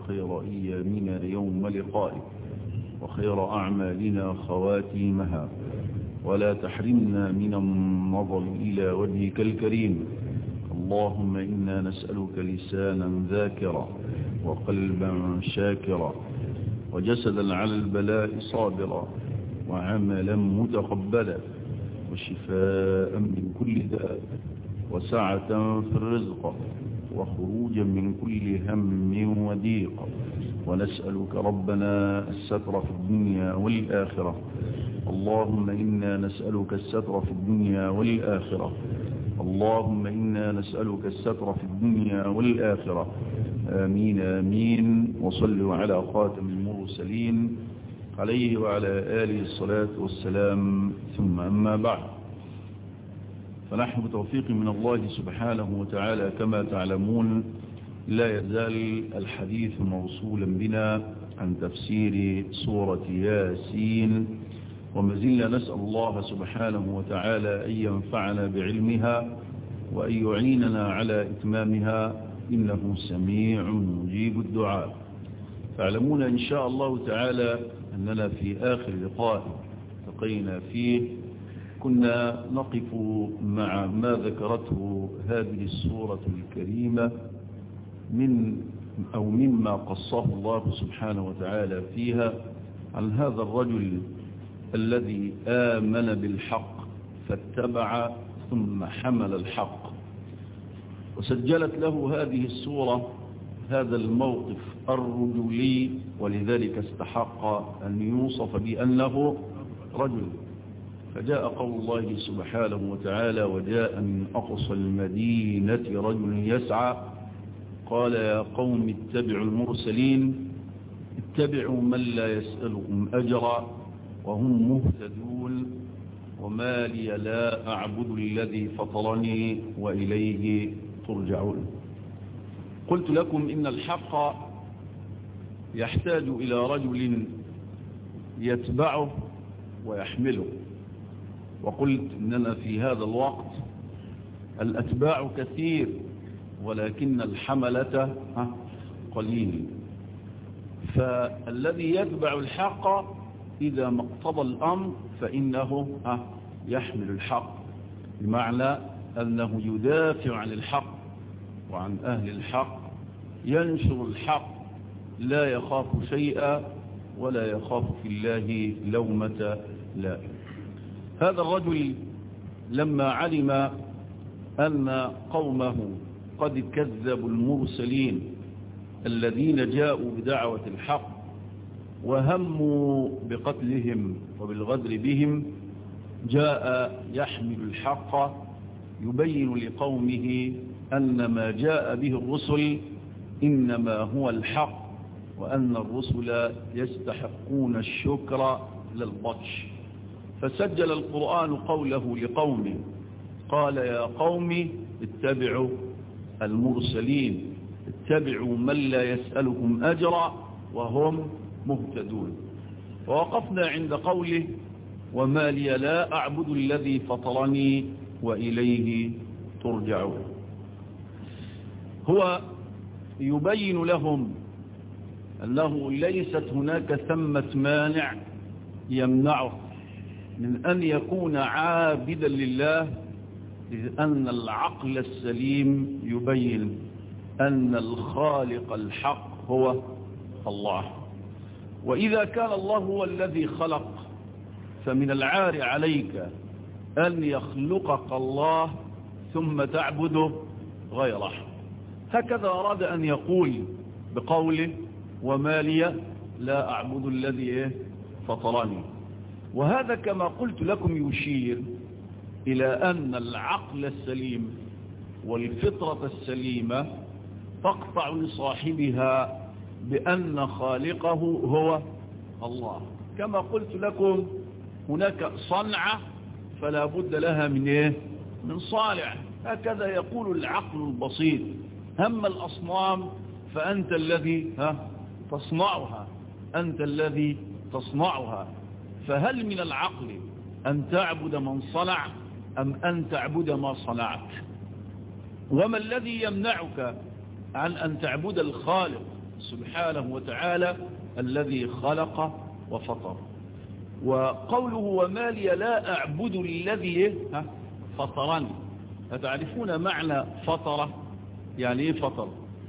خير أيامنا يوم لقائك وخير أعمالنا خواتيمها ولا تحرمنا من النظر إلى وجهك الكريم اللهم إنا نسألك لسانا ذاكرا وقلبا شاكرا وجسدا على البلاء صابرا وعملا متقبلا وشفاء من كل داء وسعة في الرزق وخروجا من كل هم وضيق ونسألك ربنا الستر في الدنيا والآخرة اللهم إنا نسألك الستر في الدنيا والآخرة اللهم إنا نسألك الستر في الدنيا والآخرة آمين آمين وصلوا على خاتم المرسلين عليه وعلى آله الصلاة والسلام ثم أما بعد فنحن بتوفيق من الله سبحانه وتعالى كما تعلمون لا يزال الحديث موصولا بنا عن تفسير سورة ياسين وما زلنا نسأل الله سبحانه وتعالى أن ينفعنا بعلمها وأن يعيننا على إتمامها إنه سميع مجيب الدعاء تعلمون إن شاء الله تعالى أننا في آخر لقاء التقينا فيه كنا نقف مع ما ذكرته هذه السورة الكريمة من أو مما قصه الله سبحانه وتعالى فيها عن هذا الرجل الذي آمن بالحق فاتبع ثم حمل الحق وسجلت له هذه السورة هذا الموقف الرجولي ولذلك استحق أن يوصف بأنه رجل فجاء قول الله سبحانه وتعالى وجاء من أقصى المدينة رجل يسعى قال يا قوم اتبعوا المرسلين اتبعوا من لا يسألكم أجرا وهم مهتدون وما لي لا أعبد الذي فطرني وإليه ترجعون قلت لكم إن الحق يحتاج إلى رجل يتبعه ويحمله وقلت إننا في هذا الوقت الأتباع كثير ولكن الحملة قليل فالذي يتبع الحق إذا ما اقتضى الأمر فإنه يحمل الحق بمعنى أنه يدافع عن الحق وعن أهل الحق ينشر الحق لا يخاف شيئا ولا يخاف في الله لومة لائم هذا الرجل لما علم أن قومه قد كذبوا المرسلين الذين جاءوا بدعوة الحق وهموا بقتلهم وبالغدر بهم جاء يحمل الحق يبين لقومه أن ما جاء به الرسل إنما هو الحق وأن الرسل يستحقون الشكر للبطش فسجل القرآن قوله لقومه قال يا قوم اتبعوا المرسلين اتبعوا من لا يسألكم أجرا وهم مهتدون ووقفنا عند قوله وما لي لا أعبد الذي فطرني وإليه ترجعون هو يبين لهم أنه ليست هناك ثمة مانع يمنعه من أن يكون عابدا لله إذ أن العقل السليم يبين أن الخالق الحق هو الله وإذا كان الله هو الذي خلق فمن العار عليك أن يخلقك الله ثم تعبده غيره هكذا أراد أن يقول بقوله وما لي لا أعبد الذي فطرني وهذا كما قلت لكم يشير إلى أن العقل السليم والفطرة السليمة تقطع لصاحبها بأن خالقه هو الله كما قلت لكم هناك صنعة فلا بد لها من إيه؟ من صالح هكذا يقول العقل البسيط هم الأصنام فأنت الذي ها تصنعها أنت الذي تصنعها فهل من العقل أن تعبد من صنع أم أن تعبد ما صنعت وما الذي يمنعك عن أن تعبد الخالق سبحانه وتعالى الذي خلق وفطر وقوله وما لي لا أعبد الذي فطرني أتعرفون معنى فطر يعني ايه فطر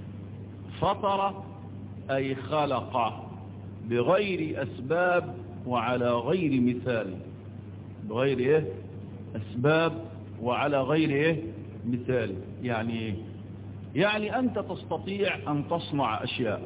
فطر أي خلق بغير أسباب وعلى غير مثال بغير ايه أسباب وعلى غير ايه مثال يعني ايه يعني أنت تستطيع أن تصنع أشياء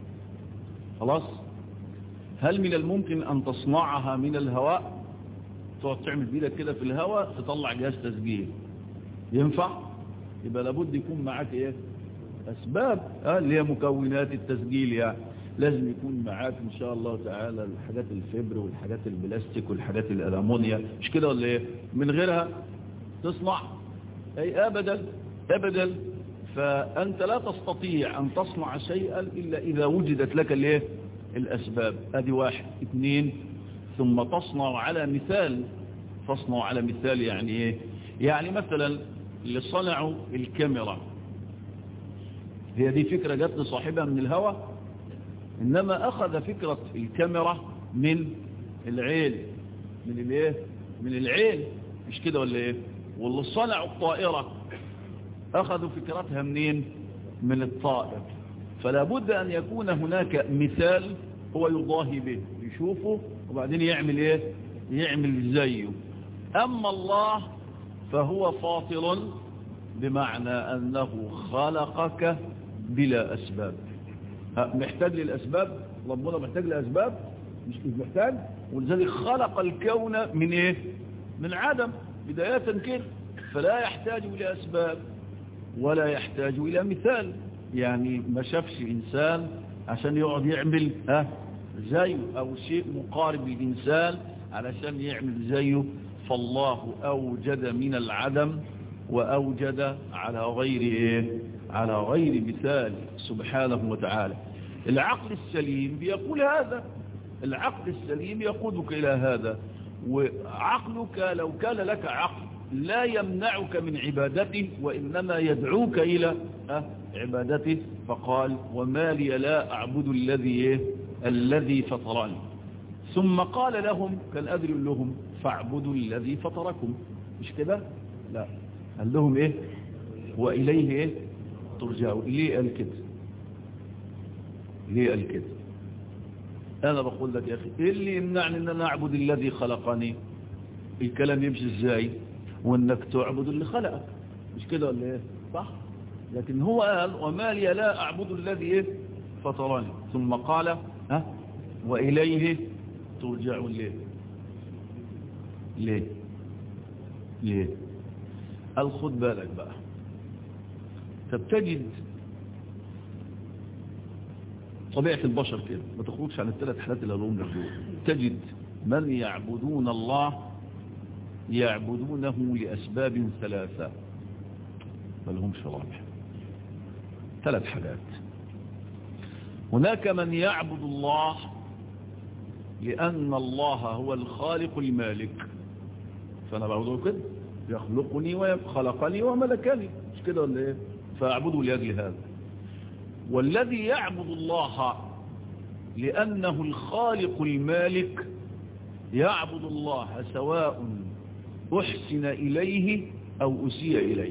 خلاص هل من الممكن أن تصنعها من الهواء تقعد تعمل بيدك كده في الهواء تطلع جهاز تسجيل ينفع يبقى لابد يكون معاك ايه اسباب اه اللي هي مكونات التسجيل يعني لازم يكون معاك ان شاء الله تعالى الحاجات الفبر والحاجات البلاستيك والحاجات الالمونيا مش كده ولا ايه من غيرها تصنع اي ابدا ابدا فانت لا تستطيع ان تصنع شيئا الا اذا وجدت لك الايه الاسباب ادي واحد اثنين ثم تصنع على مثال تصنع على مثال يعني ايه يعني مثلا اللي صنعوا الكاميرا هي دي فكرة جت لصاحبها من الهوى إنما أخذ فكرة الكاميرا من العين من الايه من العين مش كده ولا ايه واللي صنعوا الطائرة أخذوا فكرتها منين من الطائر فلا بد أن يكون هناك مثال هو يضاهي به يشوفه وبعدين يعمل ايه يعمل زيه أما الله فهو فاطر بمعنى أنه خلقك بلا أسباب محتاج للأسباب ربنا محتاج لأسباب مش محتاج ولذلك خلق الكون من إيه من عدم بداية كده فلا يحتاج إلى أسباب ولا يحتاج إلى مثال يعني ما شافش إنسان عشان يقعد يعمل ها زيه أو شيء مقارب للإنسان علشان يعمل زيه فالله أوجد من العدم وأوجد على غير إيه؟ على غير مثال سبحانه وتعالى العقل السليم بيقول هذا العقل السليم يقودك إلى هذا وعقلك لو كان لك عقل لا يمنعك من عبادته وإنما يدعوك إلى عبادته فقال وما لي لا أعبد الذي إيه؟ الذي فطرني ثم قال لهم كان أدري لهم فاعبدوا الذي فطركم مش كده لا قال لهم ايه وإليه ايه ترجعوا ليه قال كده ليه قال كده انا بقول لك يا اخي ايه اللي يمنعني ان انا اعبد الذي خلقني الكلام يمشي ازاي وانك تعبد اللي خلقك مش كده ولا ايه صح لكن هو قال وما لي لا اعبد الذي ايه فطرني ثم قال ها واليه ترجعون ليه ليه ليه قال خد بالك بقى فبتجد طبيعة البشر كده ما تخرجش عن الثلاث حالات اللي قالهم لك دول تجد من يعبدون الله يعبدونه لأسباب ثلاثة ما لهمش رابع ثلاث حاجات هناك من يعبد الله لأن الله هو الخالق المالك فأنا بعبده كده يخلقني وخلقني وملكني مش كده ولا ايه فاعبده لاجل هذا والذي يعبد الله لانه الخالق المالك يعبد الله سواء احسن اليه او اسيء اليه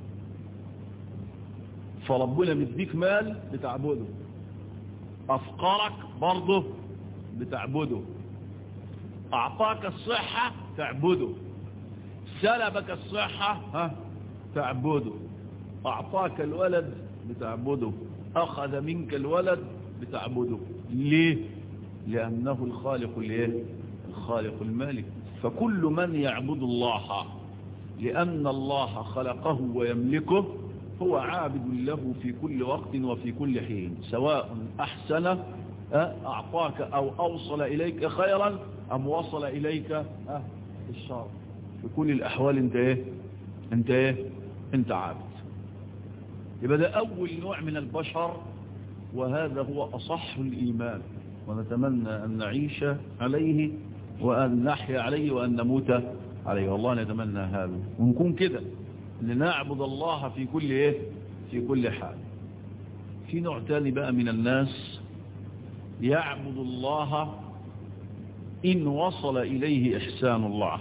فربنا مديك مال بتعبده افقرك برضه بتعبده اعطاك الصحة تعبده سلبك الصحة ها تعبده أعطاك الولد بتعبده أخذ منك الولد بتعبده ليه لأنه الخالق الايه الخالق المالك فكل من يعبد الله لأن الله خلقه ويملكه هو عابد له في كل وقت وفي كل حين سواء أحسن أعطاك أو أوصل إليك خيرا أم وصل إليك الشر في كل الأحوال انت ايه انت ايه انت عابد يبقى ده أول نوع من البشر وهذا هو أصح الإيمان ونتمنى أن نعيش عليه وأن نحيا عليه وأن نموت عليه والله نتمنى هذا ونكون كده لنعبد الله في كل إيه في كل حال في في نوع تاني بقى من الناس يعبد الله إن وصل إليه إحسان الله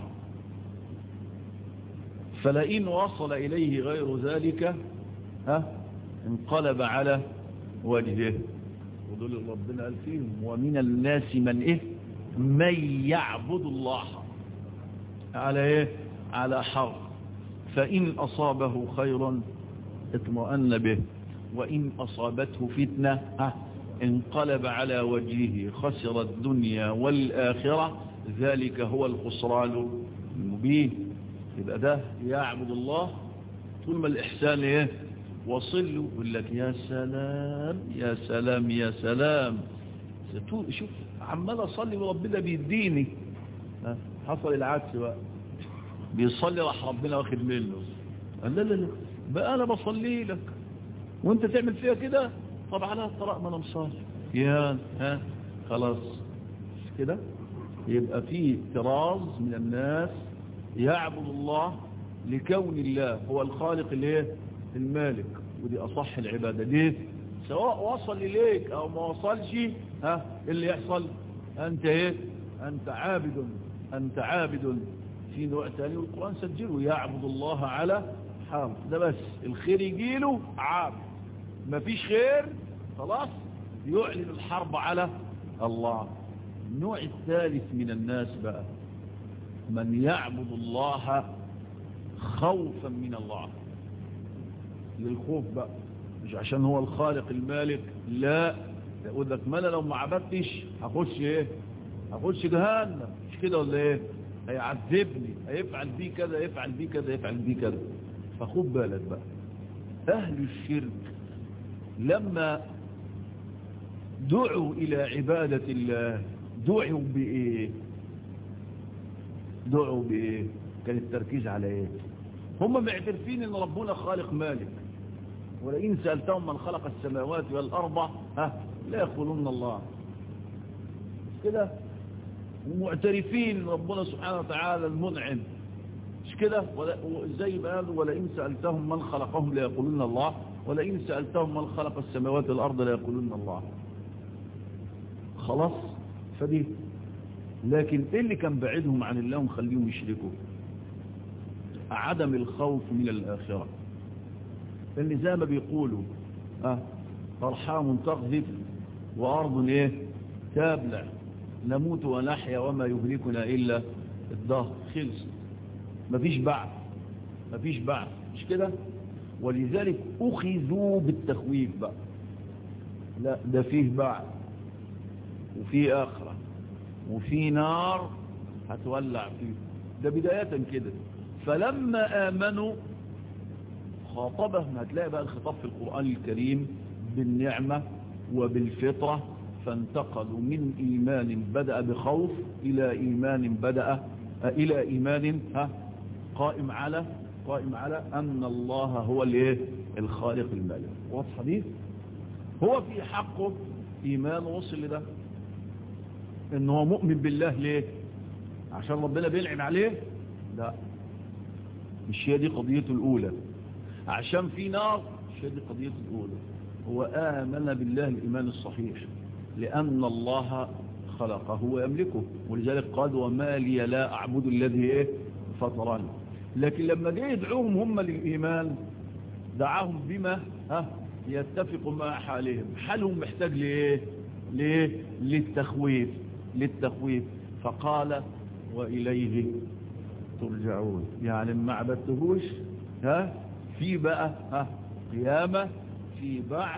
فلئن وصل إليه غير ذلك ها انقلب على وجهه ودول ربنا قال فيهم ومن الناس من إيه من يعبد الله على إيه على حرف فإن أصابه خير اطمأن به وإن أصابته فتنة ها انقلب على وجهه خسر الدنيا والآخرة ذلك هو الخسران المبين يبقى ده يعبد الله طول ما الإحسان ايه وصل له يقول لك يا سلام يا سلام يا سلام شوف عمال أصلي وربنا بيديني حصل العكس بقى بيصلي راح ربنا واخد منه قال لا لا لا بقى أنا بصلي لك وانت تعمل فيها كده طب على الطلاق ما انا مصلي يا ها خلاص كده يبقى في طراز من الناس يعبد الله لكون الله هو الخالق الايه المالك ودي اصح العبادة ليه سواء وصل اليك او ما وصلش ها اللي يحصل انت ايه انت عابد انت عابد في نوع ثاني والقرآن سجله يعبد الله على حرف ده بس الخير يجيله عابد مفيش خير خلاص يعلن الحرب على الله النوع الثالث من الناس بقى من يعبد الله خوفا من الله للخوف بقى مش عشان هو الخالق المالك لا يقول لك ما انا لو ما عبدتش هخش ايه هخش جهنم مش كده ولا ايه هيعذبني هيفعل بيه كذا يفعل بيه كذا يفعل بيه كذا فخد بالك بقى اهل الشرك لما دعوا إلى عبادة الله دعوا بإيه دعوا بإيه كان التركيز على إيه هم معترفين إن ربنا خالق مالك ولئن سألتهم من خلق السماوات والأرض ها لا يقولون الله كده ومعترفين ربنا سبحانه وتعالى المنعم مش كده زي ما قالوا ولئن سألتهم من خلقهم لا يقولون الله ولئن سألتهم من خلق السماوات والأرض لا يقولون الله خلاص فدي لكن ايه اللي كان بعيدهم عن الله ومخليهم يشركوا عدم الخوف من الآخرة اللي زي ما بيقولوا اه أرحام تقذف وأرض ايه تابلع نموت ونحيا وما يهلكنا إلا الدهر خلص مفيش بعث مفيش بعث مش كده ولذلك أخذوا بالتخويف بقى لا ده فيه بعث وفيه آخرة وفيه نار هتولع فيه ده بداية كده فلما آمنوا خاطبهم هتلاقي بقى الخطاب في القرآن الكريم بالنعمة وبالفطرة فانتقلوا من إيمان بدأ بخوف إلى إيمان بدأ إلى إيمان ها قائم على قائم على أن الله هو الايه الخالق المالك واضحة دي هو في حقه إيمان وصل لده إن هو مؤمن بالله ليه عشان ربنا بيلعب عليه لا مش هي دي قضيته الأولى عشان في نار مش هي دي قضيته الأولى هو آمن بالله الإيمان الصحيح لأن الله خلقه ويملكه ولذلك قال وما لي لا أعبد الذي إيه فطرني لكن لما جاء يدعوهم هم للإيمان دعاهم بما ها يتفق مع حالهم حالهم محتاج لإيه ليه للتخويف للتخويف فقال وإليه ترجعون يعني ما عبدتهوش ها في بقى ها قيامة في بعث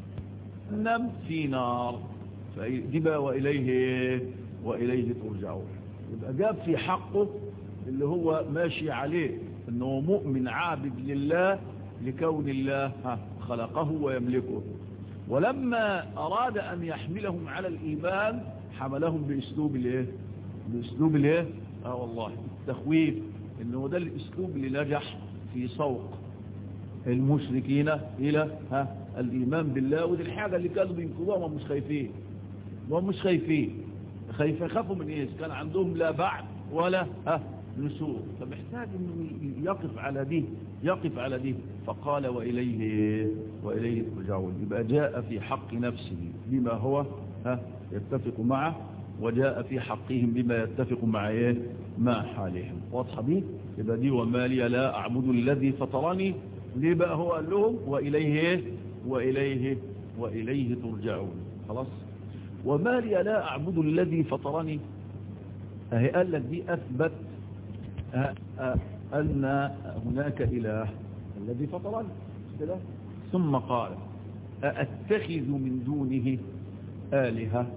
نم في نار دي بقى وإليه وإليه ترجعون يبقى جاب في حقه اللي هو ماشي عليه انه مؤمن عابد لله لكون الله خلقه ويملكه ولما أراد أن يحملهم على الإيمان حملهم بأسلوب الايه بأسلوب الايه اه والله التخويف انه ده الأسلوب اللي نجح في سوق المشركين إلى ها الإيمان بالله ودي الحاجة اللي كانوا بينكروها وهم مش خايفين وهم مش خايفين خايف يخافوا من ايه كان عندهم لا بعد ولا ها نسور فمحتاج انه يقف على دي يقف على دي فقال وإليه وإليه ترجعون يبقى جاء في حق نفسه بما هو ها يتفق معه وجاء في حقهم بما يتفق مع ايه مع حالهم واضحه دي يبقى دي وما لي لا اعبد الذي فطرني ليه بقى هو قال لهم واليه ايه وإليه وإليه ترجعون خلاص وما لي لا أعبد الذي فطرني أهي قال لك دي أثبت أن هناك إله الذي فطرني كده ثم قال أأتخذ من دونه آلهة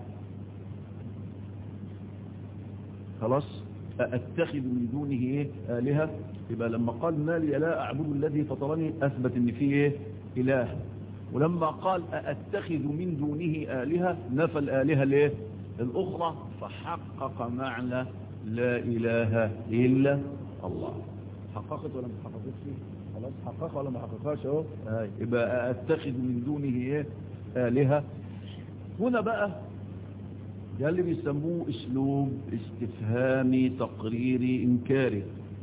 خلاص أأتخذ من دونه إيه آلهة يبقى لما قال ما لي لا أعبد الذي فطرني أثبت أن فيه إيه إله ولما قال أأتخذ من دونه آلهة نفى الآلهة ليه الأخرى فحقق معنى لا إله إلا الله حققت ولا ما حققتش خلاص حقق ولا ما حققهاش اهو يبقى أتخذ من دونه إيه آلهة هنا بقى ده اللي بيسموه اسلوب استفهامي تقريري انكاري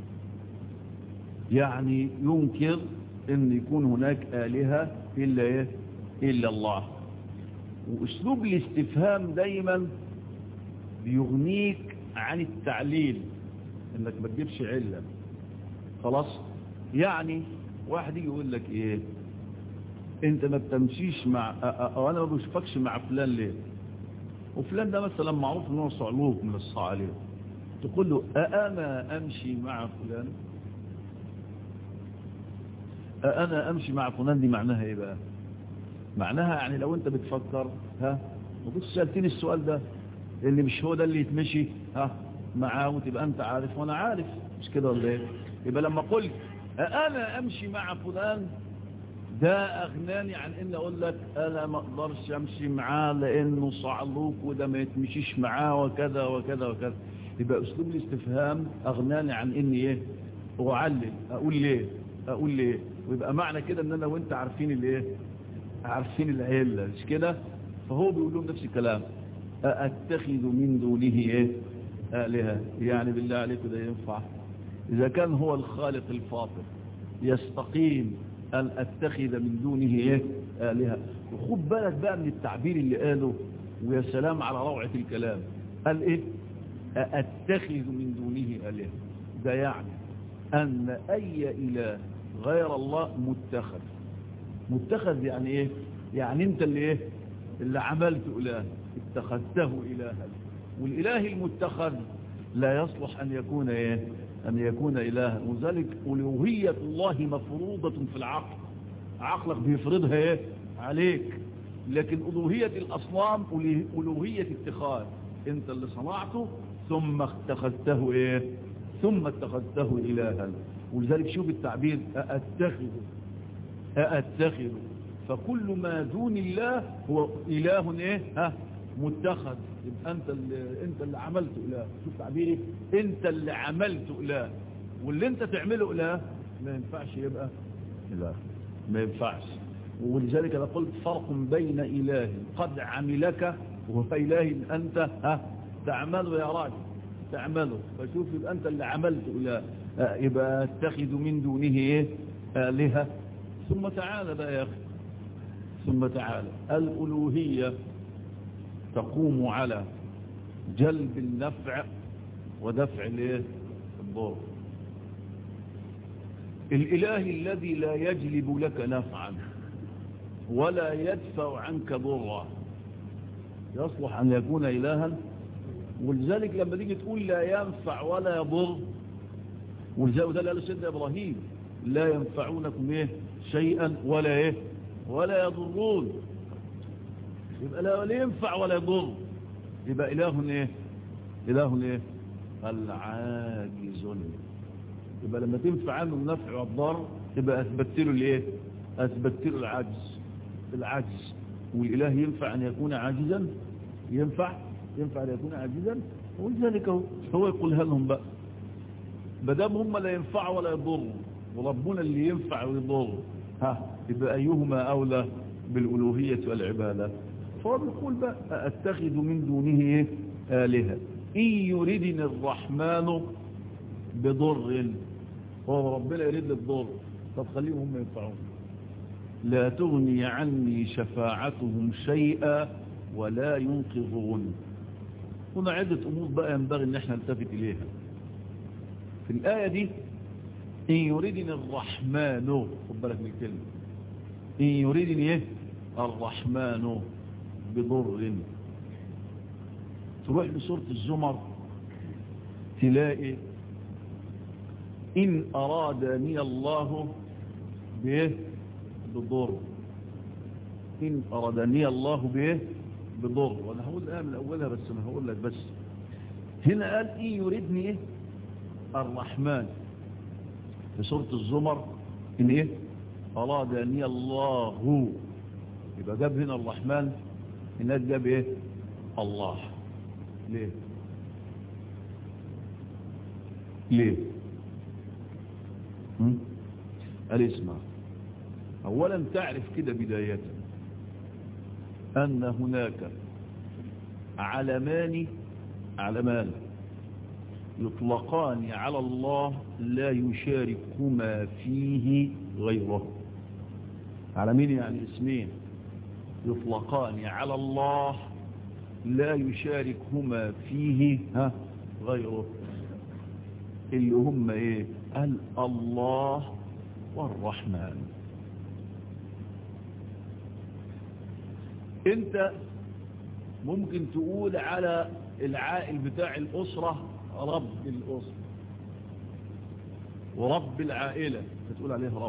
يعني ينكر ان يكون هناك آلهة إلا إيه إلا الله وأسلوب الاستفهام دايما بيغنيك عن التعليل انك ما تجيبش علة خلاص يعني واحد يجي يقول لك ايه انت ما بتمشيش مع او انا ما بشوفكش مع فلان ليه وفلان ده مثلا معروف ان هو صعلوك من الصعاليه تقول له أأنا أمشي مع فلان أنا أمشي مع فلان دي معناها إيه بقى معناها يعني لو أنت بتفكر ها وكنت سألتني السؤال ده اللي مش هو ده اللي يتمشي ها معاه وتبقى أنت عارف وأنا عارف مش كده ولا إيه يبقى لما قلت أنا أمشي مع فلان ده أغناني عن إن أقول لك أنا ما أقدرش أمشي معاه لأنه صعلوك وده ما يتمشيش معاه وكذا وكذا وكذا يبقى أسلوب الاستفهام أغناني عن إني إيه أعلل أقول ليه أقول ليه ويبقى معنى كده ان انا وانت عارفين الايه عارفين العله مش كده فهو بيقول لهم نفس الكلام اتخذ من دونه ايه الهه يعني بالله عليكم ده ينفع اذا كان هو الخالق الفاطر يستقيم ان اتخذ من دونه ايه الهه وخد بالك بقى من التعبير اللي قاله ويا سلام على روعه الكلام قال ايه اتخذ من دونه الهه ده يعني ان اي اله غير الله متخذ متخذ يعني ايه يعني انت اللي ايه اللي عملت اله اتخذته الها والاله المتخذ لا يصلح ان يكون ايه ان يكون الها وذلك الوهيه الله مفروضه في العقل عقلك بيفرضها ايه عليك لكن الوهيه الاصنام الوهيه اتخاذ انت اللي صنعته ثم اتخذته ايه ثم اتخذته الها ولذلك شوف التعبير أأتخذ أأتخذ فكل ما دون الله هو إله إيه ها متخذ يبقى أنت اللي, أنت اللي عملت إله شوف تعبيري أنت اللي عملت إله واللي أنت تعمله إله ما ينفعش يبقى إله ما ينفعش ولذلك أنا قلت فرق بين إله قد عملك وإله أنت ها تعمله يا راجل تعمله فشوف يبقى أنت اللي عملت إله يبقى اتخذ من دونه ايه آلهة ثم تعالى بقى يا أخي ثم تعالى الألوهية تقوم على جلب النفع ودفع الايه الضر الإله الذي لا يجلب لك نفعا ولا يدفع عنك ضرا يصلح أن يكون إلها ولذلك لما تيجي تقول لا ينفع ولا يضر ولذلك ده اللي قاله سيدنا إبراهيم لا ينفعونكم إيه شيئا ولا إيه ولا يضرون يبقى لا ينفع ولا يضر يبقى إله إيه إله إيه العاجز يبقى لما تنفع عنه النفع والضر يبقى أثبت له الإيه أثبت له العجز العجز والإله ينفع أن يكون عاجزا ينفع ينفع أن يكون عاجزا ولذلك هو يقولها لهم بقى بدام هم لا ينفعوا ولا يضروا وربنا اللي ينفع ويضر ها يبقى أيهما أولى بالألوهية والعبادة فهو بيقول بقى أتخذ من دونه آلهة إن يردني الرحمن بضر هو ربنا يريد لك ضر طب خليهم هم ينفعون لا تغني عني شفاعتهم شيئا ولا ينقذون هنا عدة أمور بقى ينبغي أن احنا نلتفت إليها في الآية دي إن يريدني الرحمن خد بالك من الكلمة إن يريدني إيه الرحمن بضر تروح لسورة الزمر تلاقي إن أرادني الله به بضر إن أرادني الله به بضر وأنا هقول الآية من أولها بس أنا هقول لك بس هنا قال إن يريدني إيه الرحمن في سورة الزمر إن إيه أرادني الله يبقى جاب هنا الرحمن هناك جاب إيه الله ليه ليه قال اسمع اولا تعرف كده بداية ان هناك علمان علمان يطلقان على الله لا يشاركهما فيه غيره علمين يعني اسمين يطلقان على الله لا يشاركهما فيه ها غيره اللي هم ايه قال الله والرحمن انت ممكن تقول على العائل بتاع الاسرة رب الاسرة ورب العائلة تقول عليه رب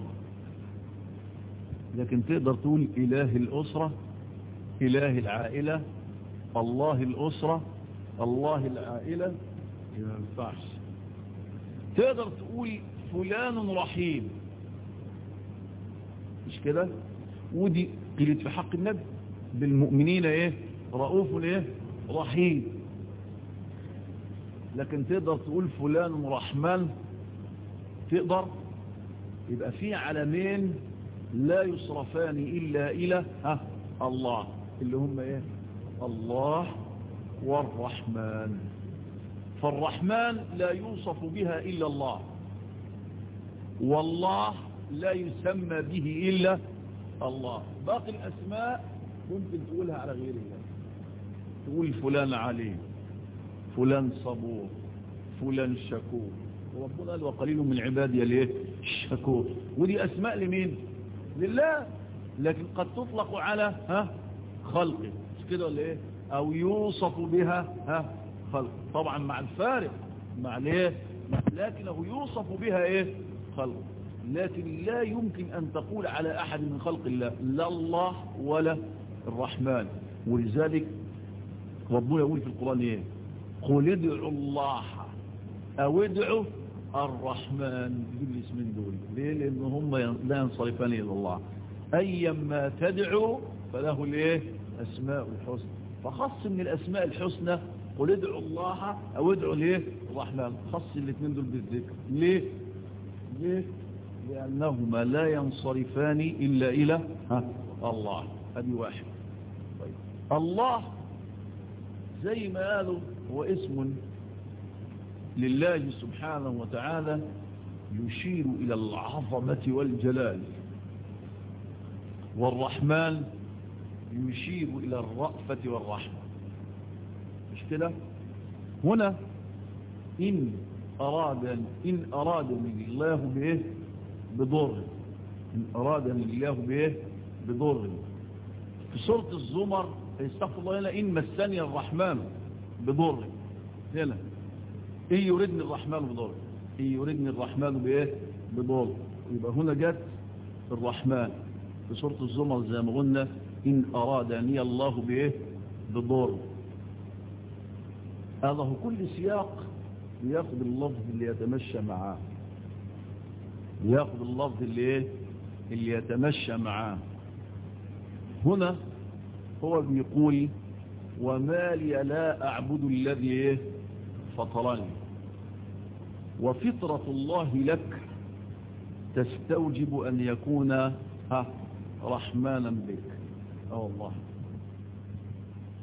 لكن تقدر تقول اله الاسرة اله العائلة الله الاسرة الله العائلة ما ينفعش تقدر تقول فلان رحيم مش كده ودي قيلت في حق النبي بالمؤمنين ايه رؤوف ايه رحيم لكن تقدر تقول فلان رحمن تقدر يبقى في علمين لا يصرفان إلا إلى ها الله اللي هم ايه الله والرحمن فالرحمن لا يوصف بها إلا الله والله لا يسمى به إلا الله باقي الأسماء ممكن تقولها على غير الله تقول فلان عليم فلان صبور فلان شكور وربنا قال وقليل من عبادي ليه الشكور ودي أسماء لمين لله لكن قد تطلق على ها خلقه مش كده ولا ايه او يوصف بها ها خلق طبعا مع الفارق مع الايه لكنه يوصف بها ايه خلق لكن لا يمكن ان تقول على احد من خلق الله لا الله ولا الرحمن ولذلك ربنا يقول في القرآن ايه قل ادعوا الله او ادعوا الرحمن دول الاسمين دول ليه لان هم لا ينصرفان الى الله ايما تدعو فله الايه اسماء الحسنى فخص من الاسماء الحسنى قل ادعوا الله او ادعوا ليه الرحمن خص الاثنين دول بالذكر ليه ليه لانهما لا ينصرفان الا الى ها الله ادي واحد طيب الله زي ما قالوا هو اسم لله سبحانه وتعالى يشير إلى العظمة والجلال والرحمن يشير إلى الرأفة والرحمة مش كده هنا إن أراد إن أرادني الله بإيه بضر إن أرادني الله بإيه بضر في سورة الزمر استغفر الله هنا إن مسني الرحمن بضر هنا إن يردني الرحمن بضر إن يردني الرحمن بإيه بضر يبقى هنا جت الرحمن في سورة الزمر زي ما قلنا إن أرادني الله بإيه بضر هذا هو كل سياق بياخد اللفظ اللي يتمشى معاه بياخد اللفظ اللي ايه اللي يتمشى معاه هنا هو بيقول وما لي لا أعبد الذي ايه فطرني وفطرة الله لك تستوجب أن يكون ها رحمانا بك اه الله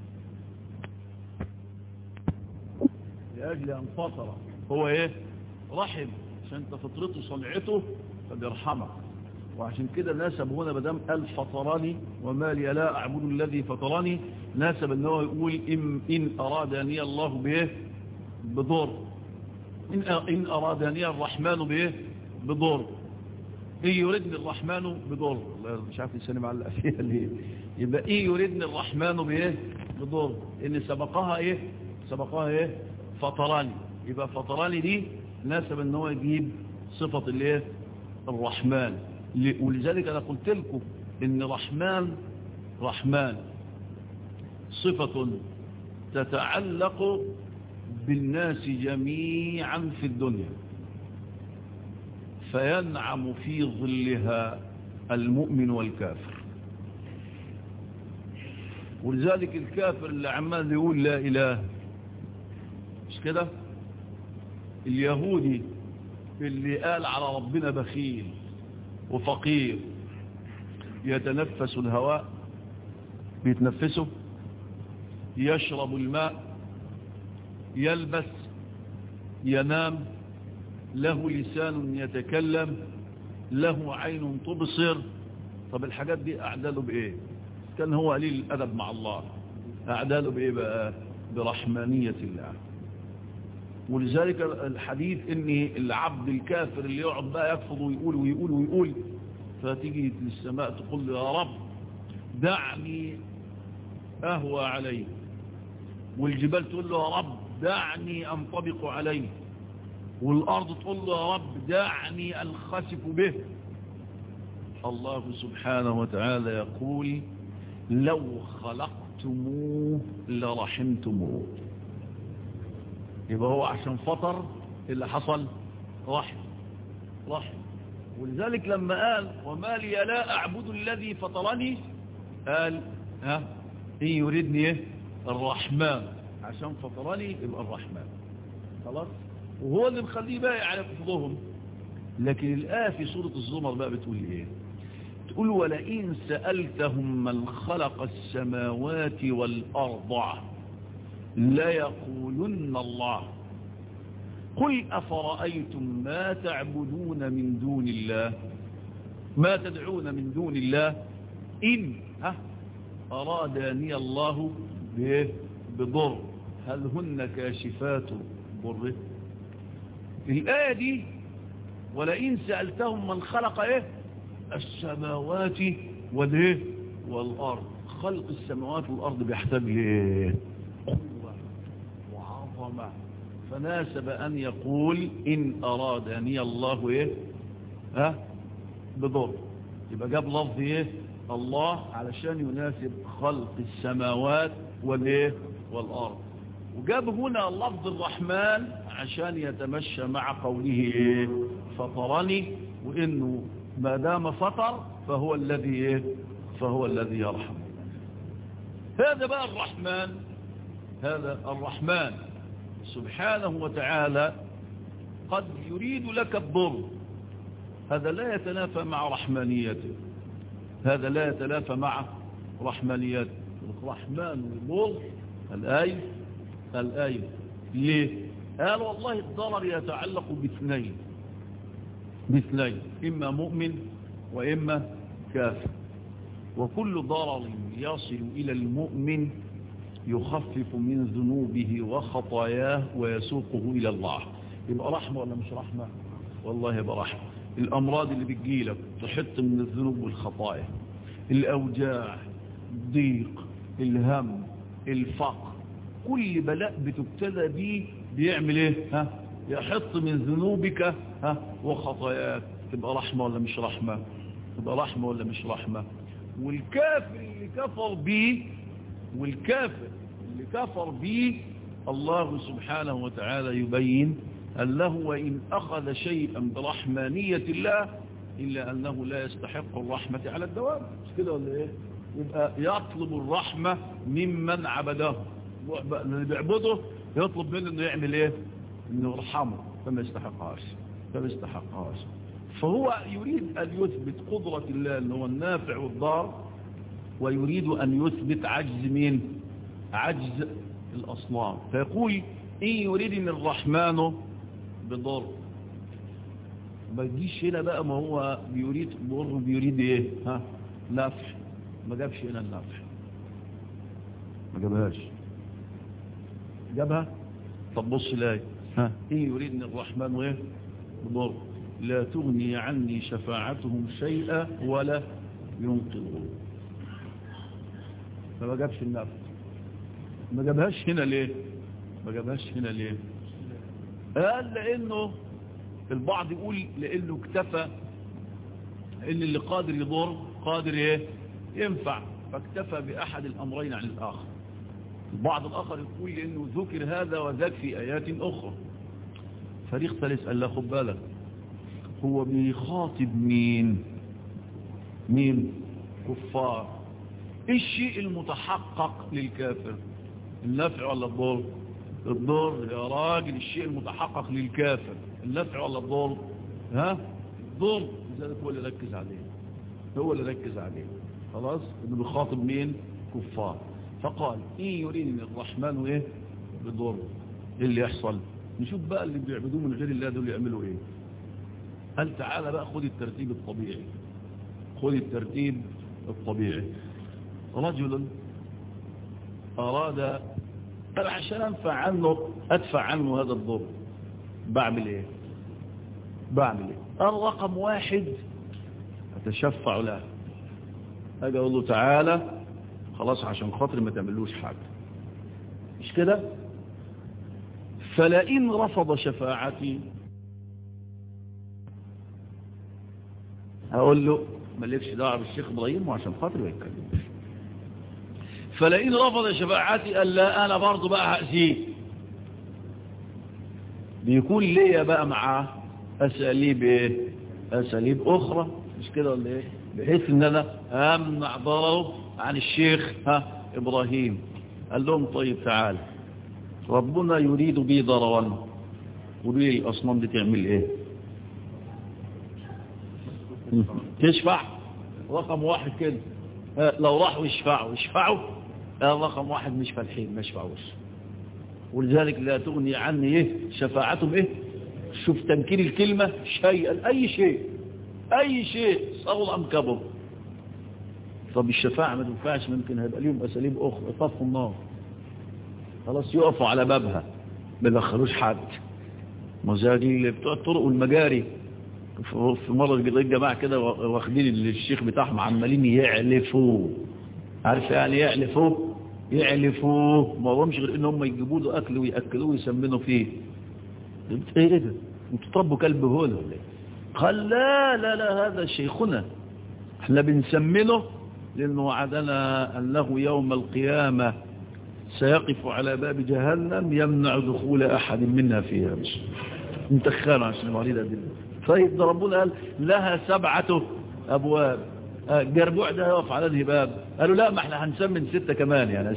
لأجل أن فطر هو إيه رحم عشان انت فطرته صنعته فبيرحمك وعشان كده ناسب هنا بدام قال فطرني وما لي لا أعبد الذي فطرني ناسب ان هو يقول إن, إن أرادني الله به بضر إن, إن أرادني الرحمن به بضر إن يردني الرحمن بضر مش عارف لساني معلق فيها ليه يبقى إن يردني الرحمن به بضر إن سبقها إيه سبقها إيه فطراني يبقى فطراني دي ناسب ان هو يجيب صفة الايه الرحمن ولذلك انا قلت لكم ان رحمن رحمن صفة تتعلق بالناس جميعا في الدنيا فينعم في ظلها المؤمن والكافر ولذلك الكافر اللي عمال يقول لا إله مش كده اليهودي اللي قال على ربنا بخيل وفقير يتنفس الهواء بيتنفسه يشرب الماء يلبس ينام له لسان يتكلم له عين تبصر طب الحاجات دي أعداله بإيه كان هو قليل الأدب مع الله أعداله بإيه بقى برحمانية الله ولذلك الحديث ان العبد الكافر اللي يقعد بقى يكفض ويقول ويقول ويقول فتيجي للسماء تقول له يا رب دعني اهوى عليه والجبال تقول له يا رب دعني انطبق عليه والارض تقول له يا رب دعني انخسف به الله سبحانه وتعالى يقول لو خلقتموه لرحمتموه يبقى هو عشان فطر اللي حصل رحم رحم ولذلك لما قال وما لي لا أعبد الذي فطرني قال ها إن يريدني إيه الرحمن عشان فطرني يبقى الرحمن خلاص وهو اللي مخليه بقى على كفضهم لكن الآية في سورة الزمر بقى بتقول إيه تقول ولئن سألتهم من خلق السماوات والأرض ليقولن الله قل أفرأيتم ما تعبدون من دون الله ما تدعون من دون الله إن ها أرادني الله بضر هل هن كاشفات ضره الآية دي ولئن سألتهم من خلق إيه السماوات والإيه والأرض خلق السماوات والأرض بيحتاج لإيه قوة وعظمة فناسب أن يقول إن أرادني الله إيه ها بضر يبقى جاب لفظ إيه الله علشان يناسب خلق السماوات والإيه والأرض وجاب هنا لفظ الرحمن عشان يتمشى مع قوله إيه فطرني وإنه ما دام فطر فهو الذي إيه فهو الذي يرحم هذا بقى الرحمن هذا الرحمن سبحانه وتعالى قد يريد لك الضر هذا لا يتنافى مع رحمانيته هذا لا يتنافى مع رحمانيته الرحمن والضر الآية الآية ليه قال والله الضرر يتعلق باثنين باثنين إما مؤمن وإما كافر وكل ضرر يصل إلى المؤمن يخفف من ذنوبه وخطاياه ويسوقه إلى الله يبقى رحمة ولا مش رحمة والله يبقى رحمة الأمراض اللي بتجيلك تحط من الذنوب والخطايا الأوجاع الضيق الهم الفقر كل بلاء بتبتلى بيه بيعمل ايه ها يحط من ذنوبك ها وخطاياك تبقى رحمة ولا مش رحمة تبقى رحمة ولا مش رحمة والكافر اللي كفر بيه والكافر اللي كفر به الله سبحانه وتعالى يبين أن له وإن أخذ شيئا برحمانية الله إلا أنه لا يستحق الرحمة على الدوام مش كده ولا إيه يبقى يطلب الرحمة ممن عبده اللي بيعبده يطلب منه انه يعمل ايه انه يرحمه فما يستحقهاش فما يستحقهاش فهو يريد ان يثبت قدرة الله انه هو النافع والضار ويريد أن يثبت عجز مين عجز الأصنام فيقول إن يريدني الرحمن بضر ما تجيش هنا بقى ما هو بيريد ضر بيريد ايه ها نفع ما جابش هنا النفع ما جابهاش جابها طب بص لاي ها ايه يريدني الرحمن وايه ضر لا تغني عني شفاعتهم شيئا ولا ينقذون فما جابش النفع ما جابهاش هنا ليه ما جابهاش هنا ليه قال لانه البعض يقول لانه اكتفى ان اللي قادر يضر قادر ايه ينفع فاكتفى باحد الامرين عن الاخر البعض الاخر يقول لانه ذكر هذا وذاك في ايات اخرى فريق ثالث قال له خد بالك هو بيخاطب مين مين كفار ايه الشيء المتحقق للكافر النفع ولا الضر الضر يا راجل الشيء المتحقق للكافر النفع ولا الضر ها الضر لذلك هو اللي ركز عليه هو اللي ركز عليه خلاص انه بيخاطب مين كفار فقال ان يريني الرحمن ايه بضر ايه اللي يحصل نشوف بقى اللي بيعبدوه من غير الله دول يعملوا ايه قال تعالى بقى خد الترتيب الطبيعي خد الترتيب الطبيعي رجل أراد قال عشان أنفع عنه أدفع عنه هذا الضر بعمل إيه بعمل إيه الرقم واحد أتشفع له أجي أقول له تعالى خلاص عشان خاطر ما تعملوش حاجة مش كده فلئن رفض شفاعتي هقول له مالكش دعوه بالشيخ ابراهيم وعشان خاطر ما يتكلمش فلئن رفض شفاعتي قال لا انا برضه بقى هاذيه بيكون ليا بقى معاه اساليب ايه اساليب اخرى مش كده ولا ايه بحيث ان انا امنع ضرره عن الشيخ ها ابراهيم قال لهم طيب تعال ربنا يريد بي ضررا قولوا لي الاصنام دي تعمل ايه تشفع رقم واحد كده لو راحوا يشفعوا يشفعوا رقم واحد مش فالحين ما يشفعوش ولذلك لا تغني عني ايه شفاعتهم ايه شوف تنكير الكلمة شيئا اي شيء اي شيء صغر ام كبر طب الشفاعة ما تنفعش ممكن هيبقى ليهم اساليب اخرى يطفوا النار خلاص يقفوا على بابها ما يدخلوش حد مزاجي بتوع الطرق والمجاري في مرة لقيت جماعة كده واخدين الشيخ بتاعهم عمالين يعلفوه عارف يعني يعلفوه يعلفوه ما همش غير ان هم يجيبوا له اكل وياكلوه ويسمنوا فيه ايه ايه ده انتوا تربوا كلب هول ولا ايه قال لا لا لا هذا شيخنا احنا بنسمنه لانه وعدنا انه يوم القيامة سيقف على باب جهنم يمنع دخول احد منا فيها مش انتخانوا عشان المريضة دي طيب ده ربنا قال لها سبعة أبواب جربوع ده يقف على انهي باب قالوا لا ما احنا هنسمن ستة كمان يعني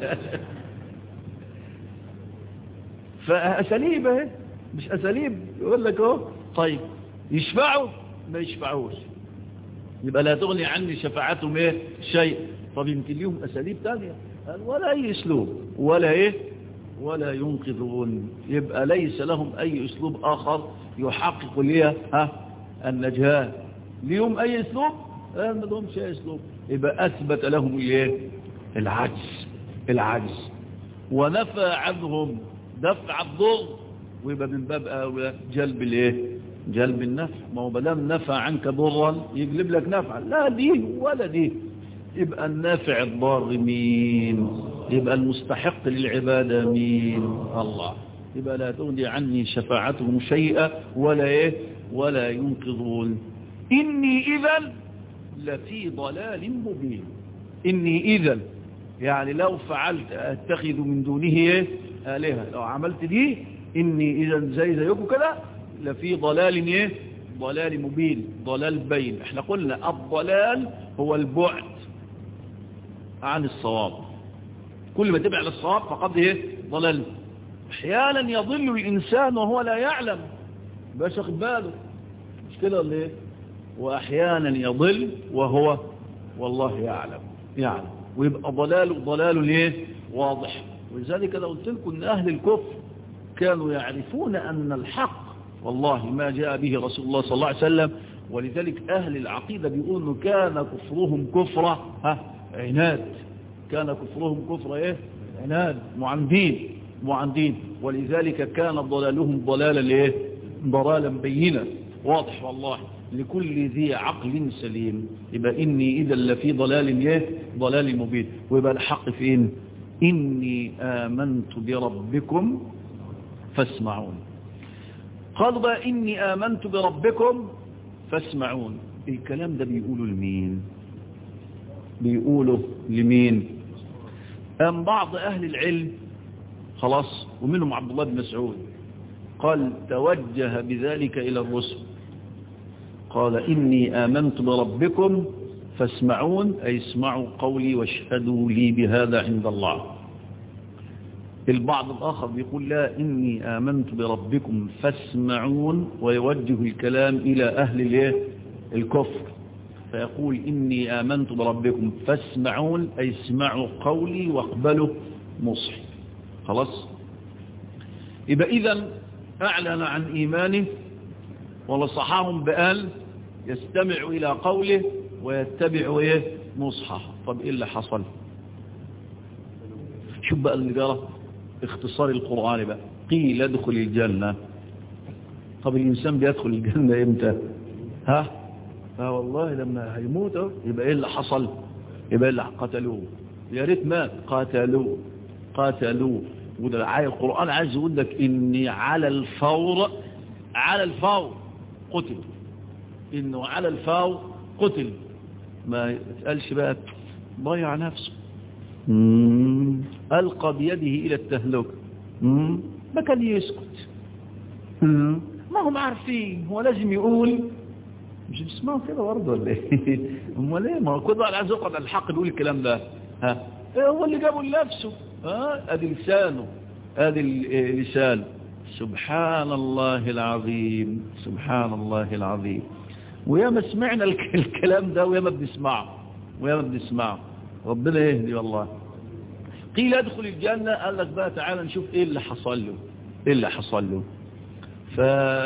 فأساليب اهي مش أساليب يقول لك اهو طيب يشفعوا ما يشفعوش يبقى لا تغني عني شفاعتهم ايه شيء طب يمكن ليهم أساليب تانية قال ولا أي أسلوب ولا ايه ولا ينقذون يبقى ليس لهم أي أسلوب آخر يحقق لي ها النجاة ليهم أي أسلوب ما لهمش أي أسلوب يبقى أثبت لهم الايه العجز العجز ونفى عنهم دفع الضر ويبقى من باب أولى جلب الايه جلب النفع ما هو بدام نفع عنك ضرا يجلب لك نفعا لا دي ولا دي يبقى النافع الضار مين يبقى المستحق للعبادة مين الله يبقى لا تغني عني شفاعتهم شيئا ولا ايه ولا ينقذون إني إذا لفي ضلال مبين إني إذا يعني لو فعلت أتخذ من دونه ايه آلهة لو عملت دي إني إذا زي زيكم كده لفي ضلال ايه ضلال مبين ضلال بين احنا قلنا الضلال هو البعد عن الصواب كل ما تبع للصواب فقد ايه ضلال احيانا يضل الانسان وهو لا يعلم باش واخد باله مش كده ولا ايه واحيانا يضل وهو والله يعلم يعلم ويبقى ضلال ضلال ايه واضح ولذلك انا قلت لكم ان اهل الكفر كانوا يعرفون ان الحق والله ما جاء به رسول الله صلى الله عليه وسلم ولذلك أهل العقيدة بيقولوا كان كفرهم كفرة ها عناد كان كفرهم كفر ايه عناد معاندين معاندين ولذلك كان ضلالهم ضلالا ايه ضلالا بينا واضح والله لكل ذي عقل سليم يبقى إني إذا لفي ضلال ايه ضلال مبين ويبقى الحق فين إني آمنت بربكم فاسمعون قالوا بقى إني آمنت بربكم فاسمعون الكلام ده بيقولوا لمين بيقولوا لمين أم بعض أهل العلم خلاص ومنهم عبد الله بن مسعود قال توجه بذلك إلى الرسل قال إني آمنت بربكم فاسمعون أي اسمعوا قولي واشهدوا لي بهذا عند الله البعض الآخر بيقول لا إني آمنت بربكم فاسمعون ويوجه الكلام إلى أهل الكفر فيقول إني آمنت بربكم فاسمعون أي اسمعوا قولي واقبلوا مصحي خلاص يبقى إذا أعلن عن إيمانه ونصحهم بأن يستمع إلى قوله ويتبع إيه مصحح طب إيه اللي حصل شوف بقى اللي جرى اختصار القرآن بقى قيل ادخل الجنة طب الإنسان بيدخل الجنة إمتى ها ها والله لما هيموت يبقى إيه اللي حصل يبقى إيه اللي قتلوه يا ريت مات قاتلوه قاتلوه وده عايز القرآن عايز يقول لك إني على الفور على الفور قتل إنه على الفور قتل ما يتقالش بقى ضيع نفسه مم. ألقى بيده إلى التهلكة ما كان يسكت مم. ما هم عارفين هو لازم يقول مش بيسمعوا كده برضه ولا ايه امال ايه ما هو كل واحد عايز يقعد على الحق يقول الكلام ده ها إيه هو اللي جابه لنفسه ها ادي لسانه ادي لسانه سبحان الله العظيم سبحان الله العظيم وياما سمعنا الكلام ده وياما بنسمعه وياما بنسمعه ربنا يهدي والله قيل ادخل الجنة قال لك بقى تعالى نشوف ايه اللي حصل له ايه اللي حصل له ف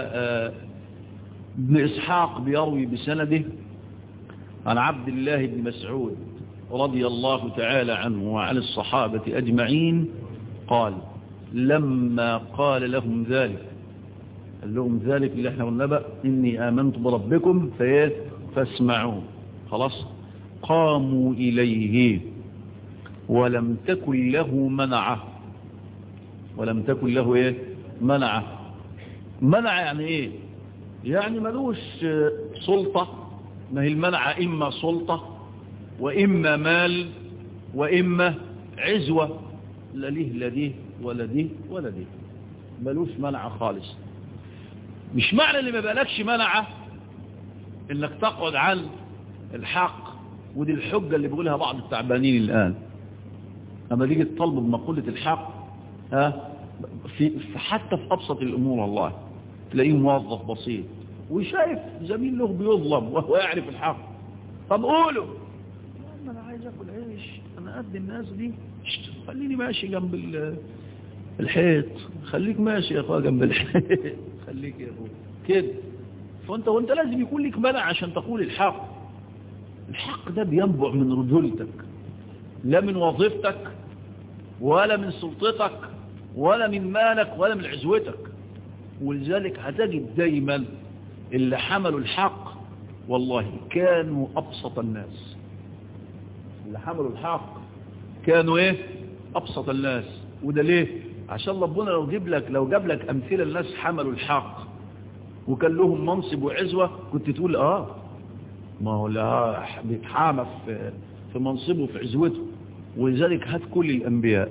ابن اسحاق بيروي بسنده عن عبد الله بن مسعود رضي الله تعالى عنه وعن الصحابة أجمعين قال لما قال لهم ذلك قال لهم ذلك اللي احنا قلنا بقى إني آمنت بربكم فاسمعون خلاص قاموا إليه ولم تكن له منعه ولم تكن له ايه منعه منع يعني ايه يعني ملوش سلطة ما هي المنع إما سلطة وإما مال وإما عزوة لا ليه لا دي ولا دي ولا دي ملوش منع خالص مش معنى اللي ما بقالكش منعه انك تقعد عن الحق ودي الحجة اللي بيقولها بعض التعبانين الآن أما تيجي تطلب بمقولة الحق ها في حتى في أبسط الأمور والله تلاقيه موظف بسيط وشايف زميل له بيظلم وهو يعرف الحق طب قوله انا عايز اكل عيش انا قد الناس دي خليني ماشي جنب الحيط خليك ماشي يا اخويا جنب الحيط خليك يا اخويا كده فانت وانت لازم يكون لك منع عشان تقول الحق الحق ده بينبع من رجولتك لا من وظيفتك ولا من سلطتك ولا من مالك ولا من عزوتك ولذلك هتجد دايما اللي حملوا الحق والله كانوا أبسط الناس اللي حملوا الحق كانوا ايه أبسط الناس وده ليه عشان ربنا لو جيب لك لو جاب لك أمثلة الناس حملوا الحق وكان لهم منصب وعزوة كنت تقول اه ما هو لا بيتحامى في في منصبه في عزوته ولذلك هات كل الأنبياء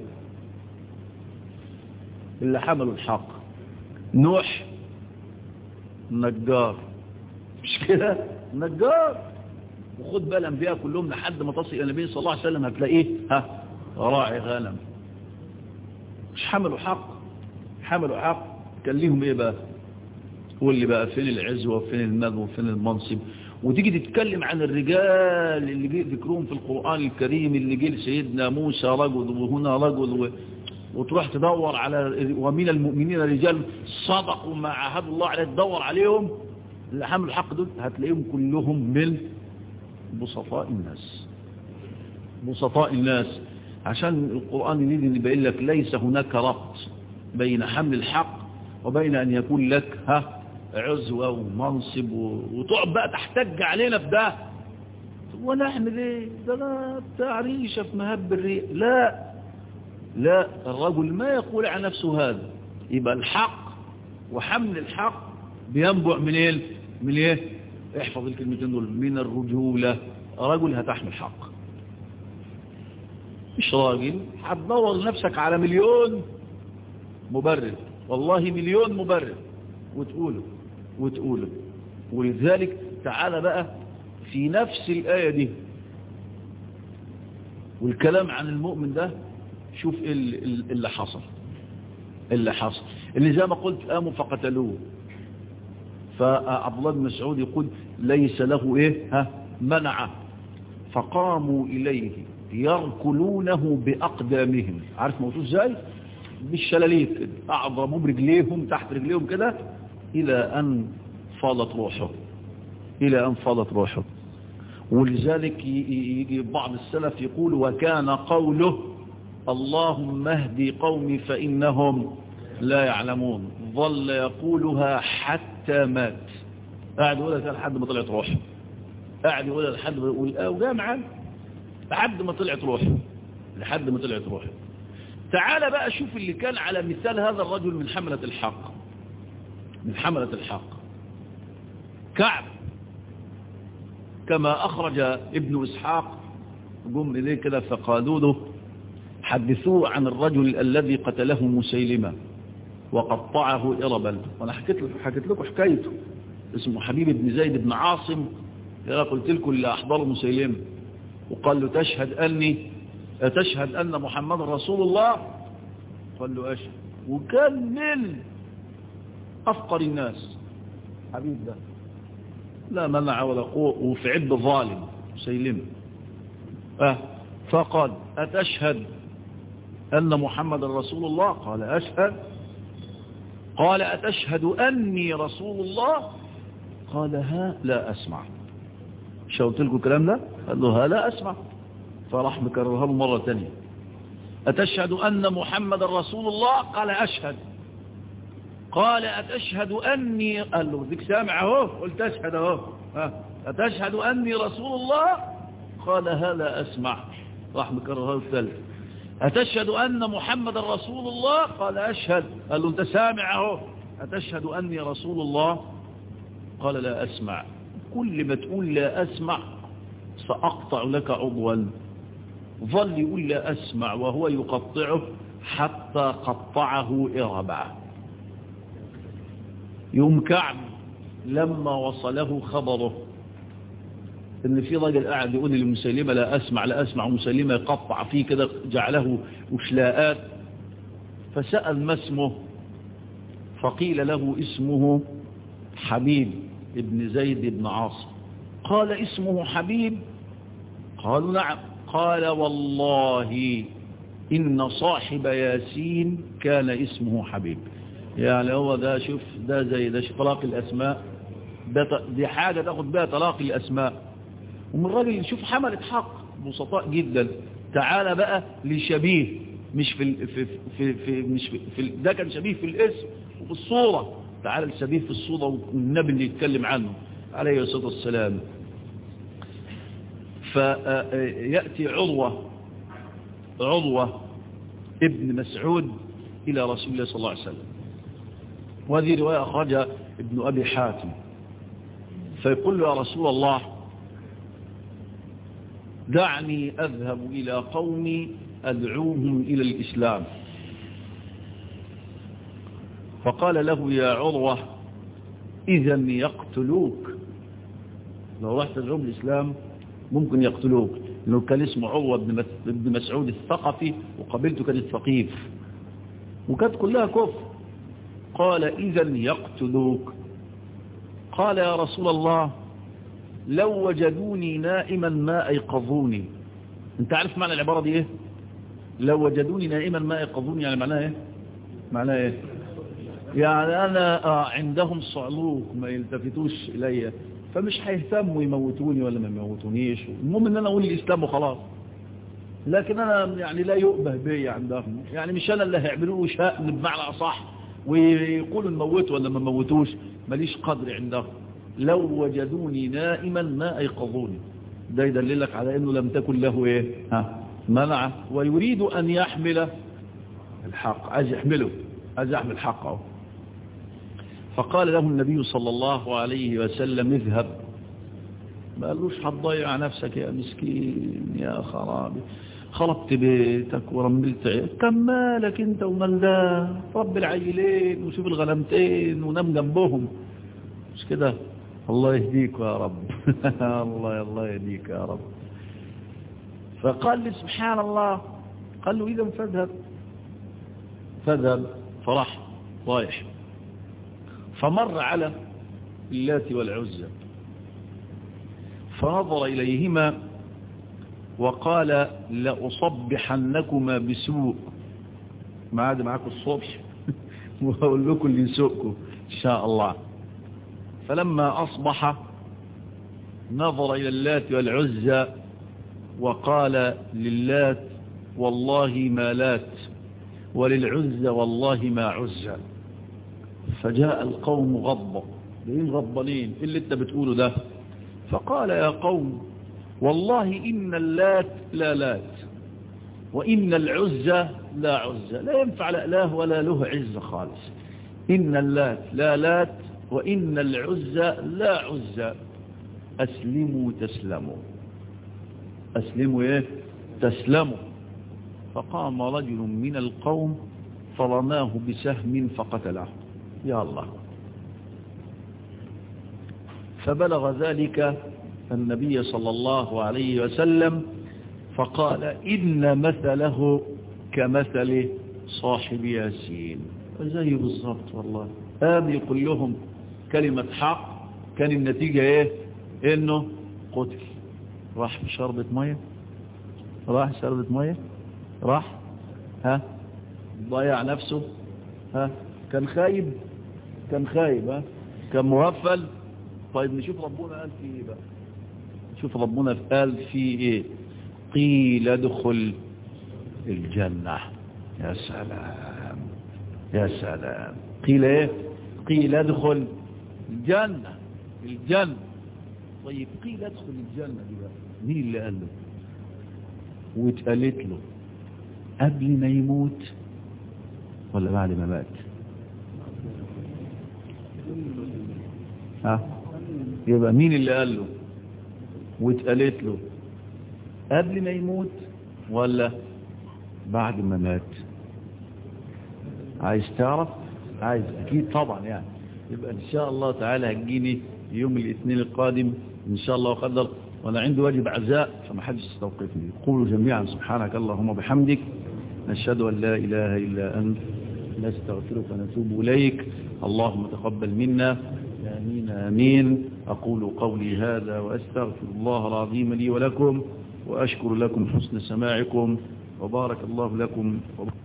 اللي حملوا الحق نوح نجار مش كده نجار وخد بقى الانبياء كلهم لحد ما تصل الى النبي صلى الله عليه وسلم هتلاقيه ها راعي غنم مش حملوا حق حملوا حق كان ليهم ايه بقى قول لي بقى فين العزوه وفين المال وفين المنصب وتيجي تتكلم عن الرجال اللي جه ذكرهم في القرآن الكريم اللي جه لسيدنا موسى رجل وهنا رجل و... وتروح تدور على ومن المؤمنين رجال صدقوا ما عاهدوا الله عليه تدور عليهم اللي حملوا الحق دول هتلاقيهم كلهم من بسطاء الناس بسطاء الناس عشان القرآن يريد ان يبين لك ليس هناك ربط بين حمل الحق وبين ان يكون لك ها عزوة ومنصب وتقعد بقى تحتج علينا في ده وانا اعمل ايه ده انا بتاع ريشه في مهب الريق لا لا الرجل ما يقول عن نفسه هذا يبقى الحق وحمل الحق بينبع من ايه من ايه احفظ الكلمتين دول من الرجولة رجل هتحمل حق مش راجل هتدور نفسك على مليون مبرر والله مليون مبرر وتقوله وتقوله ولذلك تعالى بقى في نفس الآية دي والكلام عن المؤمن ده شوف اللي حصل اللي حصل اللي زي ما قلت قاموا فقتلوه فعبد الله بن مسعود يقول ليس له ايه ها منع فقاموا اليه يركلونه باقدامهم عارف موجود ازاي بالشلاليت كده اعظموا برجليهم تحت رجليهم كده الى ان فاضت روحه الى ان فاضت روحه ولذلك يجي بعض السلف يقول وكان قوله اللهم اهدي قومي فإنهم لا يعلمون ظل يقولها حتى مات قاعد يقولها لحد ما طلعت روحه قاعد يقولها لحد ما يقول اه وجاء معانا لحد ما طلعت روحه لحد ما طلعت روحه تعال بقى شوف اللي كان على مثال هذا الرجل من حملة الحق من حملة الحق كعب كما أخرج ابن إسحاق قم إليه كده فقالوا له حدثوه عن الرجل الذي قتله مسيلمة وقطعه إربا وأنا حكيت, حكيت لكم حكايته اسمه حبيب بن زيد بن عاصم قلت لكم اللي أحضره مسيلمة وقال له تشهد أني تشهد أن محمد رسول الله قال له أشهد وكان من أفقر الناس حبيب ده لا منع ولا قوة وفي عد ظالم مسيلمة أه فقال أتشهد أن محمد رسول الله قال أشهد قال أتشهد أني رسول الله قال ها لا أسمع شوت لكم الكلام ده قال له ها لا أسمع فراح مكررها له مرة تانية أتشهد أن محمد رسول الله قال أشهد قال أتشهد أني قال له ذيك سامع اهو قلت أشهد اهو أتشهد أني رسول الله قال ها لا أسمع راح مكررها له الثالث أتشهد أن محمد رسول الله قال أشهد قال له أنت سامع اهو أتشهد أني رسول الله قال لا أسمع كل ما تقول لا أسمع سأقطع لك عضوا ظل يقول لا أسمع وهو يقطعه حتى قطعه إربع يوم كعب لما وصله خبره ان في راجل قاعد يقول لمسلمة لا اسمع لا اسمع ومسلمة يقطع فيه كده جعله وشلاءات فسأل ما اسمه فقيل له اسمه حبيب ابن زيد بن عاصم قال اسمه حبيب قالوا نعم قال والله إن صاحب ياسين كان اسمه حبيب يعني هو ده شوف ده زي ده طلاق الأسماء ده دي حاجة تاخد بها طلاق الأسماء ومن الراجل شوف حملة حق بسطاء جدا تعالى بقى لشبيه مش في في في, في مش في, في ده كان شبيه في الاسم وفي الصورة تعالى الشبيه في الصورة والنبي اللي يتكلم عنه عليه الصلاة والسلام فيأتي عروة عروة ابن مسعود إلى رسول الله صلى الله عليه وسلم وهذه رواية أخرجها ابن أبي حاتم فيقول له يا رسول الله دعني أذهب إلى قومي أدعوهم إلى الإسلام فقال له يا عروة إذا يقتلوك لو رحت تدعوهم الإسلام ممكن يقتلوك لأنه كان اسمه عروة بن مسعود الثقفي وقبيلته كانت ثقيف وكانت كلها كفر قال إذا يقتلوك قال يا رسول الله لو وجدوني نائما ما أيقظوني انت عارف معنى العبارة دي ايه لو وجدوني نائما ما يقظوني يعني معناها ايه معناها ايه يعني انا آه عندهم صعلوك ما يلتفتوش الي فمش هيهتموا يموتوني ولا ما يموتونيش المهم ان انا اقول الاسلام وخلاص لكن انا يعني لا يؤبه بي عندهم يعني مش انا اللي هيعملوا له شأن بمعنى اصح ويقولوا نموته ولا ما موتوش ماليش قدر عندهم لو وجدوني نائما ما ايقظوني ده يدللك على انه لم تكن له ايه ها منع ويريد ان يحمل الحق عايز يحمله عايز يحمل حقه فقال له النبي صلى الله عليه وسلم اذهب ما قالوش هتضيع نفسك يا مسكين يا خرابي خربت بيتك ورملت عيالك كم مالك انت ومال ده رب العيلين وشوف الغنمتين ونام جنبهم مش كده الله يهديك يا رب الله الله يهديك يا رب فقال لي سبحان الله قال له إذا فاذهب فاذهب فرح رايح فمر على اللات والعزى فنظر إليهما وقال لأصبحنكما بسوء ما عاد معاكم الصبح وهقول لكم اللي يسوقكم إن شاء الله فلما أصبح نظر إلى اللات والعزى وقال للات والله ما لات وللعزى والله ما عزى فجاء القوم غضبا لين غضبانين اللي انت بتقوله ده فقال يا قوم والله إن اللات لا لات وإن العزى لا عزى لا ينفع لا إله ولا له عزة خالص إن اللات لا لات وإن العزى لا عزى أسلموا تسلموا أسلموا إيه تسلموا فقام رجل من القوم فرماه بسهم فقتله يا الله فبلغ ذلك النبي صلى الله عليه وسلم فقال إن مثله كمثل صاحب ياسين زي بالظبط والله قام يقول لهم كلمة حق كان النتيجة ايه انه قتل راح بشربة مية راح شربة مية راح ها ضيع نفسه ها كان خايب كان خايب ها كان مغفل طيب نشوف ربنا قال فيه ايه بقى شوف ربنا قال فيه ايه قيل ادخل الجنة يا سلام يا سلام قيل ايه قيل ادخل الجنة الجنة طيب قيل ادخل الجنة دي بقى مين اللي قال له واتقالت له قبل ما يموت ولا بعد ما مات ها يبقى مين اللي قال له واتقالت له قبل ما يموت ولا بعد ما مات عايز تعرف عايز اكيد طبعا يعني يبقى ان شاء الله تعالى هتجيني يوم الاثنين القادم ان شاء الله وقدر وانا عندي واجب عزاء فما حدش يستوقفني قولوا جميعا سبحانك اللهم وبحمدك نشهد ان لا اله الا انت نستغفرك ونتوب اليك اللهم تقبل منا آمين آمين أقول قولي هذا وأستغفر الله العظيم لي ولكم وأشكر لكم حسن سماعكم وبارك الله لكم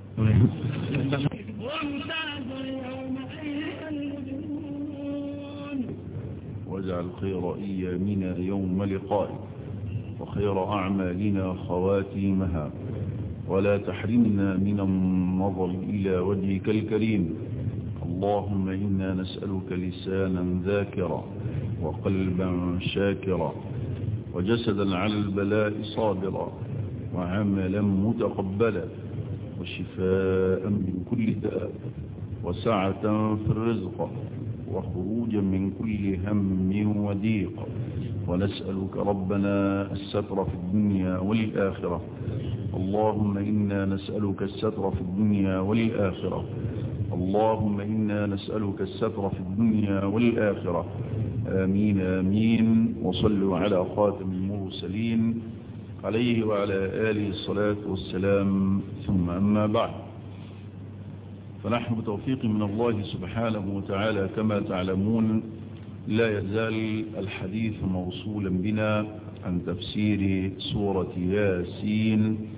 واجعل خير أيامنا يوم لقائك وخير أعمالنا خواتيمها ولا تحرمنا من النظر إلى وجهك الكريم اللهم إنا نسألك لسانا ذاكرا وقلبا شاكرا وجسدا على البلاء صابرا وعملا متقبلا وشفاء من كل داء وسعة في الرزق وخروجا من كل هم وضيق ونسألك ربنا الستر في الدنيا والآخرة اللهم إنا نسألك الستر في الدنيا والآخرة اللهم إنا نسألك الستر في الدنيا والآخرة آمين آمين وصلوا على خاتم المرسلين عليه وعلى آله الصلاة والسلام ثم أما بعد فنحن بتوفيق من الله سبحانه وتعالى كما تعلمون لا يزال الحديث موصولا بنا عن تفسير سورة ياسين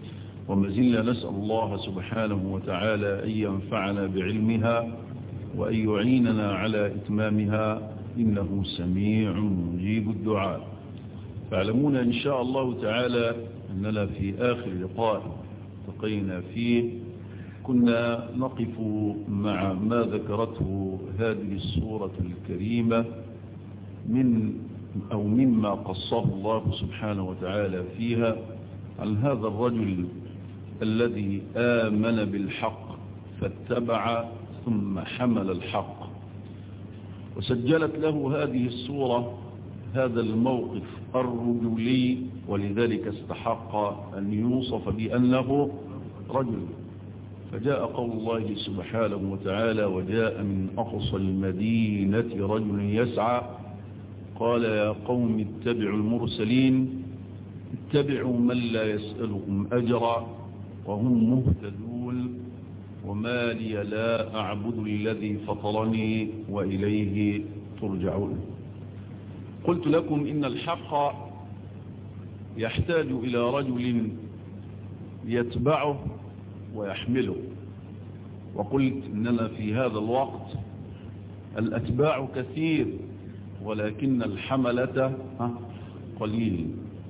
وما زلنا نسأل الله سبحانه وتعالى أن ينفعنا بعلمها وأن يعيننا على إتمامها إنه سميع مجيب الدعاء فاعلمون إن شاء الله تعالى أننا في آخر لقاء التقينا فيه كنا نقف مع ما ذكرته هذه السورة الكريمة من أو مما قصه الله سبحانه وتعالى فيها عن هذا الرجل الذي آمن بالحق فاتبع ثم حمل الحق وسجلت له هذه السورة هذا الموقف الرجلي ولذلك استحق أن يوصف بأنه رجل فجاء قول الله سبحانه وتعالى وجاء من أقصى المدينة رجل يسعى قال يا قوم اتبعوا المرسلين اتبعوا من لا يسألكم أجرا وهم مهتدون وما لي لا أعبد الذي فطرني وإليه ترجعون قلت لكم إن الحق يحتاج إلى رجل يتبعه ويحمله وقلت إننا في هذا الوقت الأتباع كثير ولكن الحملة قليل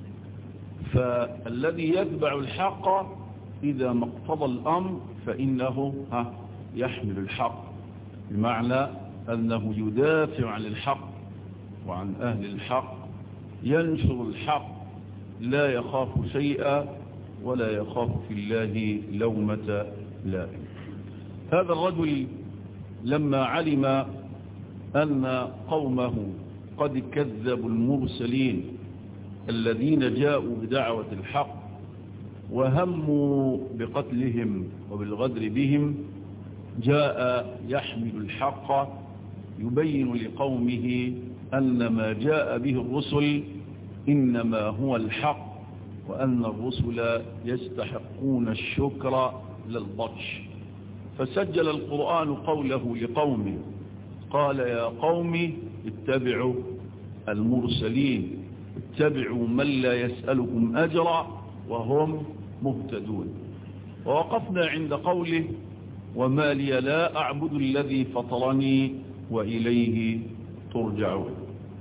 فالذي يتبع الحق إذا ما اقتضى الأمر فإنه يحمل الحق بمعنى أنه يدافع عن الحق وعن أهل الحق ينشر الحق لا يخاف شيئا ولا يخاف في الله لومة لائم هذا الرجل لما علم أن قومه قد كذبوا المرسلين الذين جاءوا بدعوة الحق وهموا بقتلهم وبالغدر بهم جاء يحمل الحق يبين لقومه أن ما جاء به الرسل إنما هو الحق وأن الرسل يستحقون الشكر للبطش فسجل القرآن قوله لقومه قال يا قوم اتبعوا المرسلين اتبعوا من لا يسألكم أجرا وهم مهتدون ووقفنا عند قوله وما لي لا أعبد الذي فطرني وإليه ترجعون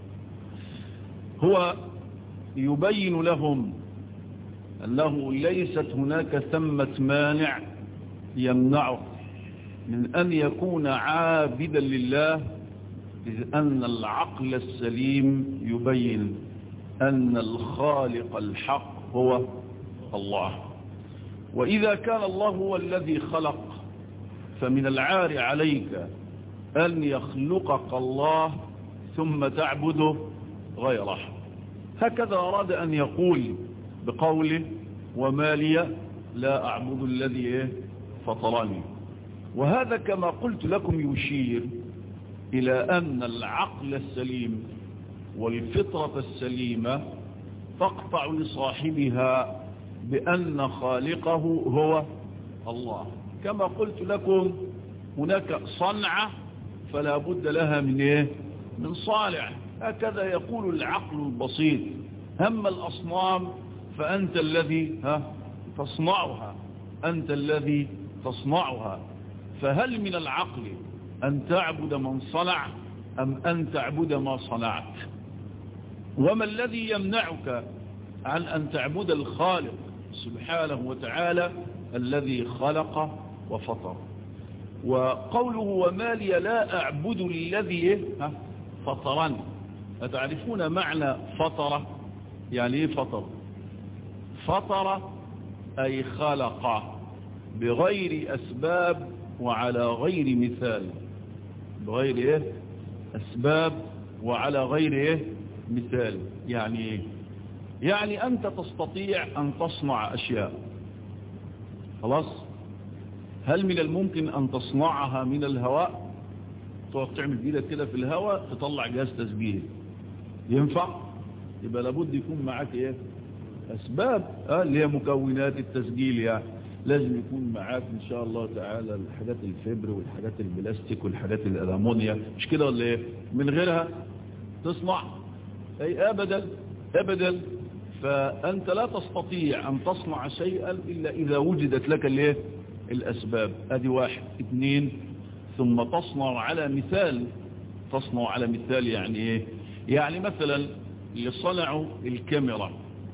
هو يبين لهم أنه ليست هناك ثمة مانع يمنعه من أن يكون عابدا لله إذ أن العقل السليم يبين أن الخالق الحق هو الله وإذا كان الله هو الذي خلق فمن العار عليك أن يخلقك الله ثم تعبده غيره هكذا أراد أن يقول بقوله وما لي لا أعبد الذي فطرني وهذا كما قلت لكم يشير إلى أن العقل السليم والفطرة السليمة تقطع لصاحبها بأن خالقه هو الله كما قلت لكم هناك صنعة فلا بد لها من إيه؟ من صالح هكذا يقول العقل البسيط أما الأصنام فأنت الذي ها تصنعها أنت الذي تصنعها فهل من العقل أن تعبد من صنع أم أن تعبد ما صنعت وما الذي يمنعك عن أن تعبد الخالق سبحانه وتعالى الذي خلق وفطر وقوله وما لي لا أعبد الذي فطرا أتعرفون معنى فطر يعني ايه فطر فطر أي خلق بغير أسباب وعلى غير مثال بغير ايه أسباب وعلى غير ايه مثال يعني ايه يعني أنت تستطيع أن تصنع أشياء خلاص هل من الممكن أن تصنعها من الهواء تقعد تعمل بيدك كده في الهواء تطلع جهاز تسجيل ينفع يبقى لابد يكون معاك ايه اسباب اه اللي هي مكونات التسجيل يعني لازم يكون معاك ان شاء الله تعالى الحاجات الفبر والحاجات البلاستيك والحاجات الالمونيا مش كده ولا ايه من غيرها تصنع اي ابدا ابدا فأنت لا تستطيع أن تصنع شيئا إلا إذا وجدت لك الايه الأسباب أدي واحد اثنين ثم تصنع على مثال تصنع على مثال يعني إيه يعني مثلا اللي صنعوا الكاميرا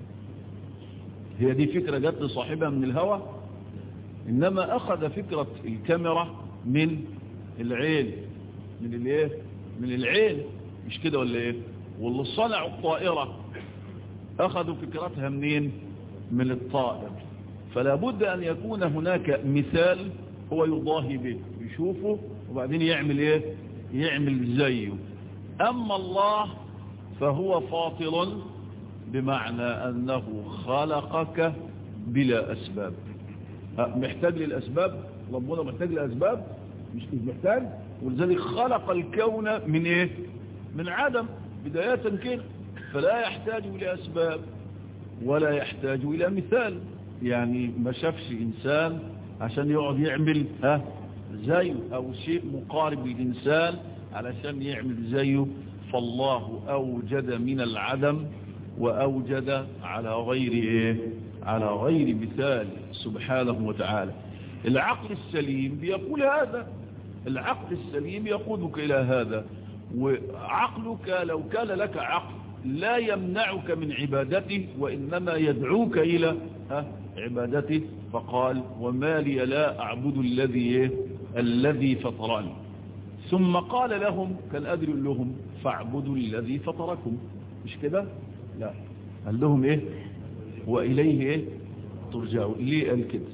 هي دي فكرة جت لصاحبها من الهوى إنما أخذ فكرة الكاميرا من العين من الايه من العين مش كده ولا ايه واللي صنعوا الطائرة أخذوا فكرتها منين من الطائر فلا بد أن يكون هناك مثال هو يضاهي به يشوفه وبعدين يعمل ايه يعمل زيه أما الله فهو فاطر بمعنى أنه خلقك بلا أسباب محتاج للأسباب ربنا محتاج للأسباب مش محتاج ولذلك خلق الكون من ايه من عدم بداية كده فلا يحتاج إلى أسباب ولا يحتاج إلى مثال يعني ما شافش إنسان عشان يقعد يعمل ها زيه أو شيء مقارب للإنسان علشان يعمل زيه فالله أوجد من العدم وأوجد على غير إيه على غير مثال سبحانه وتعالى العقل السليم بيقول هذا العقل السليم يقودك إلى هذا وعقلك لو كان لك عقل لا يمنعك من عبادته وإنما يدعوك إلى عبادته فقال وما لي لا أعبد الذي الذي فطرني ثم قال لهم كان أدري لهم فاعبدوا الذي فطركم مش كده لا قال لهم ايه وإليه ايه ترجعوا ليه قال كده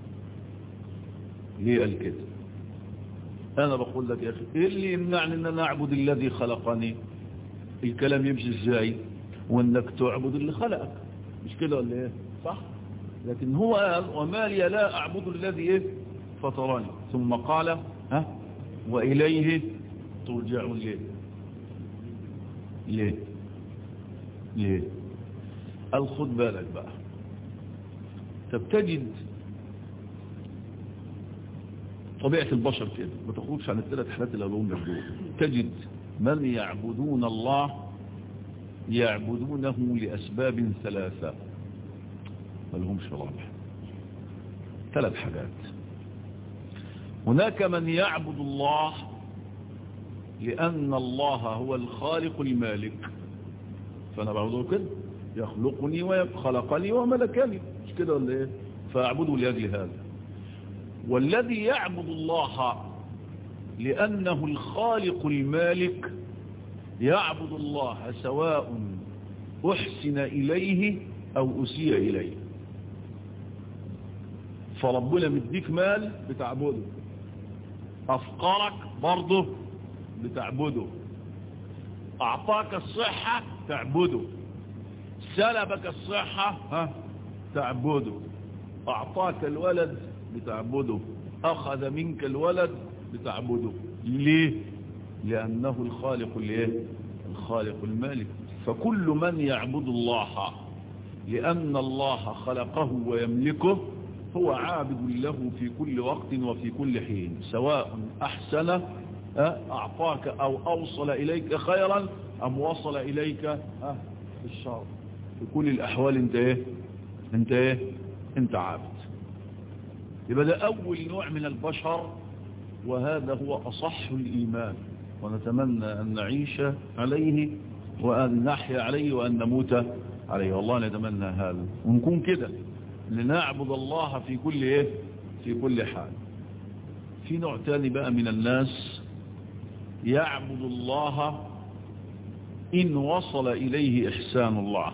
ليه قال كده انا بقول لك يا اخي ايه اللي يمنعني ان انا اعبد الذي خلقني الكلام يمشي ازاي وانك تعبد اللي خلقك مش كده ولا ايه صح لكن هو قال وما لي لا اعبد الذي ايه فطرني ثم قال ها واليه ترجعون ليه ليه ليه قال خد بالك بقى طب تجد طبيعة البشر كده ما تخرجش عن الثلاث حالات اللي قالوا لك دول تجد من يعبدون الله يعبدونه لأسباب ثلاثة ما لهمش رابع ثلاث حاجات هناك من يعبد الله لأن الله هو الخالق المالك فأنا بعبده كده يخلقني وخلقني وملكني مش كده ولا ايه فأعبده لأجل هذا والذي يعبد الله لأنه الخالق المالك يعبد الله سواء أحسن إليه أو أسيء إليه فربنا مديك مال بتعبده أفقرك برضه بتعبده أعطاك الصحة تعبده سلبك الصحة ها تعبده أعطاك الولد بتعبده أخذ منك الولد بتعبده ليه لأنه الخالق الايه الخالق المالك فكل من يعبد الله لأن الله خلقه ويملكه هو عابد له في كل وقت وفي كل حين سواء أحسن أعطاك أو أوصل إليك خيرا أم وصل إليك الشر في كل الأحوال انت ايه انت ايه انت عابد يبقى ده أول نوع من البشر وهذا هو أصح الإيمان ونتمنى أن نعيش عليه وأن نحيا عليه وأن نموت عليه والله نتمنى هذا ونكون كده لنعبد الله في كل إيه في كل حال في نوع تاني بقى من الناس يعبد الله إن وصل إليه إحسان الله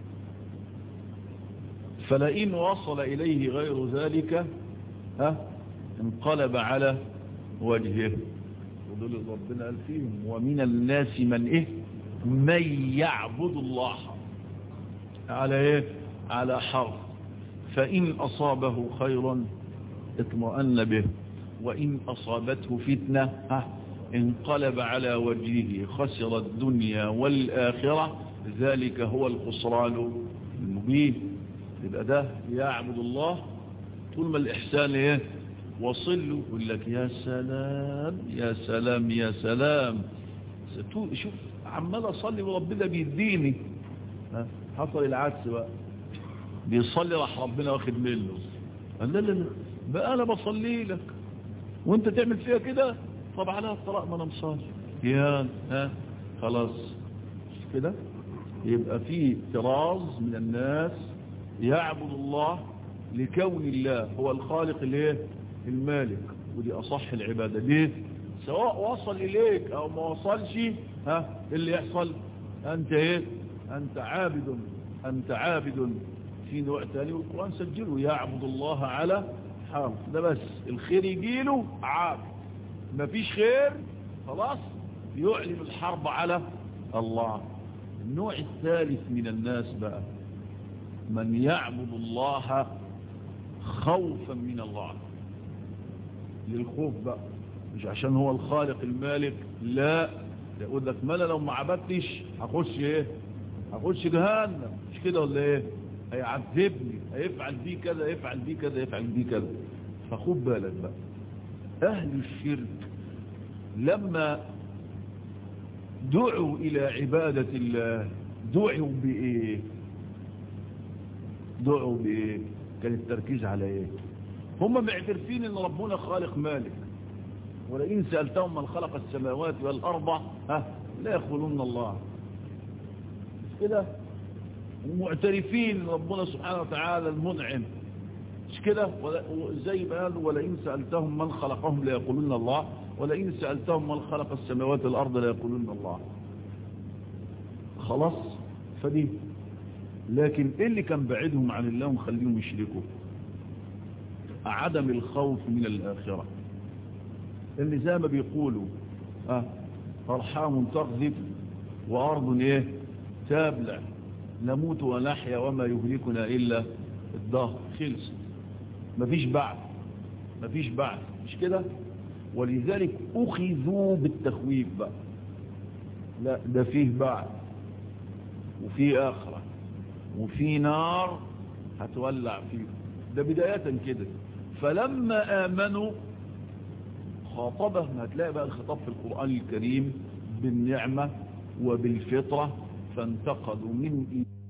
فلئن وصل إليه غير ذلك ها انقلب على وجهه ودول ربنا قال فيهم ومن الناس من ايه من يعبد الله على ايه على حرف فإن أصابه خير اطمأن به وإن أصابته فتنة ها انقلب على وجهه خسر الدنيا والآخرة ذلك هو الخسران المبين يبقى ده يعبد الله طول ما الإحسان ايه وصل له يقول لك يا سلام يا سلام يا سلام شوف عمال اصلي وربنا بيديني حصل العكس بقى بيصلي راح ربنا واخد منه قال لا لا لا بقى انا بصلي لك وانت تعمل فيها كده طب عليها الطلاق ما انا مصلي يا ها خلاص كده يبقى في طراز من الناس يعبد الله لكون الله هو الخالق الايه المالك ودي اصح العباده ليه سواء وصل اليك او ما وصلش ها اللي يحصل انت ايه انت عابد انت عابد في نوع ثاني والقران سجله يعبد الله على حرف ده بس الخير يجيله عابد مفيش خير خلاص يعلن الحرب على الله النوع الثالث من الناس بقى من يعبد الله خوفا من الله للخوف بقى مش عشان هو الخالق المالك لا يقول لك ما انا لو ما عبدتش هخش ايه هخش جهنم مش كده ولا ايه هيعذبني هيفعل بيه كذا يفعل بيه كذا يفعل بيه كذا فخد بالك بقى اهل الشرك لما دعوا الى عبادة الله دعوا بايه دعوا بايه كان التركيز على ايه هم معترفين ان ربنا خالق مالك ولئن سألتهم من خلق السماوات والأرض ها لا يقولون الله مش كده ومعترفين ربنا سبحانه وتعالى المنعم مش كده زي ما قالوا ولئن سألتهم من خلقهم لا يقولون الله ولئن سألتهم من خلق السماوات والأرض لا يقولون الله خلاص فدي لكن ايه اللي كان بعيدهم عن الله ومخليهم يشركوا عدم الخوف من الآخرة اللي زي ما بيقولوا اه أرحام تغذب وأرض ايه تابلع نموت ونحيا وما يهلكنا إلا الدهر خلص مفيش بعد مفيش بعد مش كده ولذلك أخذوا بالتخويف بقى لا ده فيه بعد وفيه آخرة وفيه نار هتولع فيه ده بداية كده فلما آمنوا خاطبهم هتلاقي بقى الخطاب في القرآن الكريم بالنعمة وبالفطرة فانتقدوا من إيمان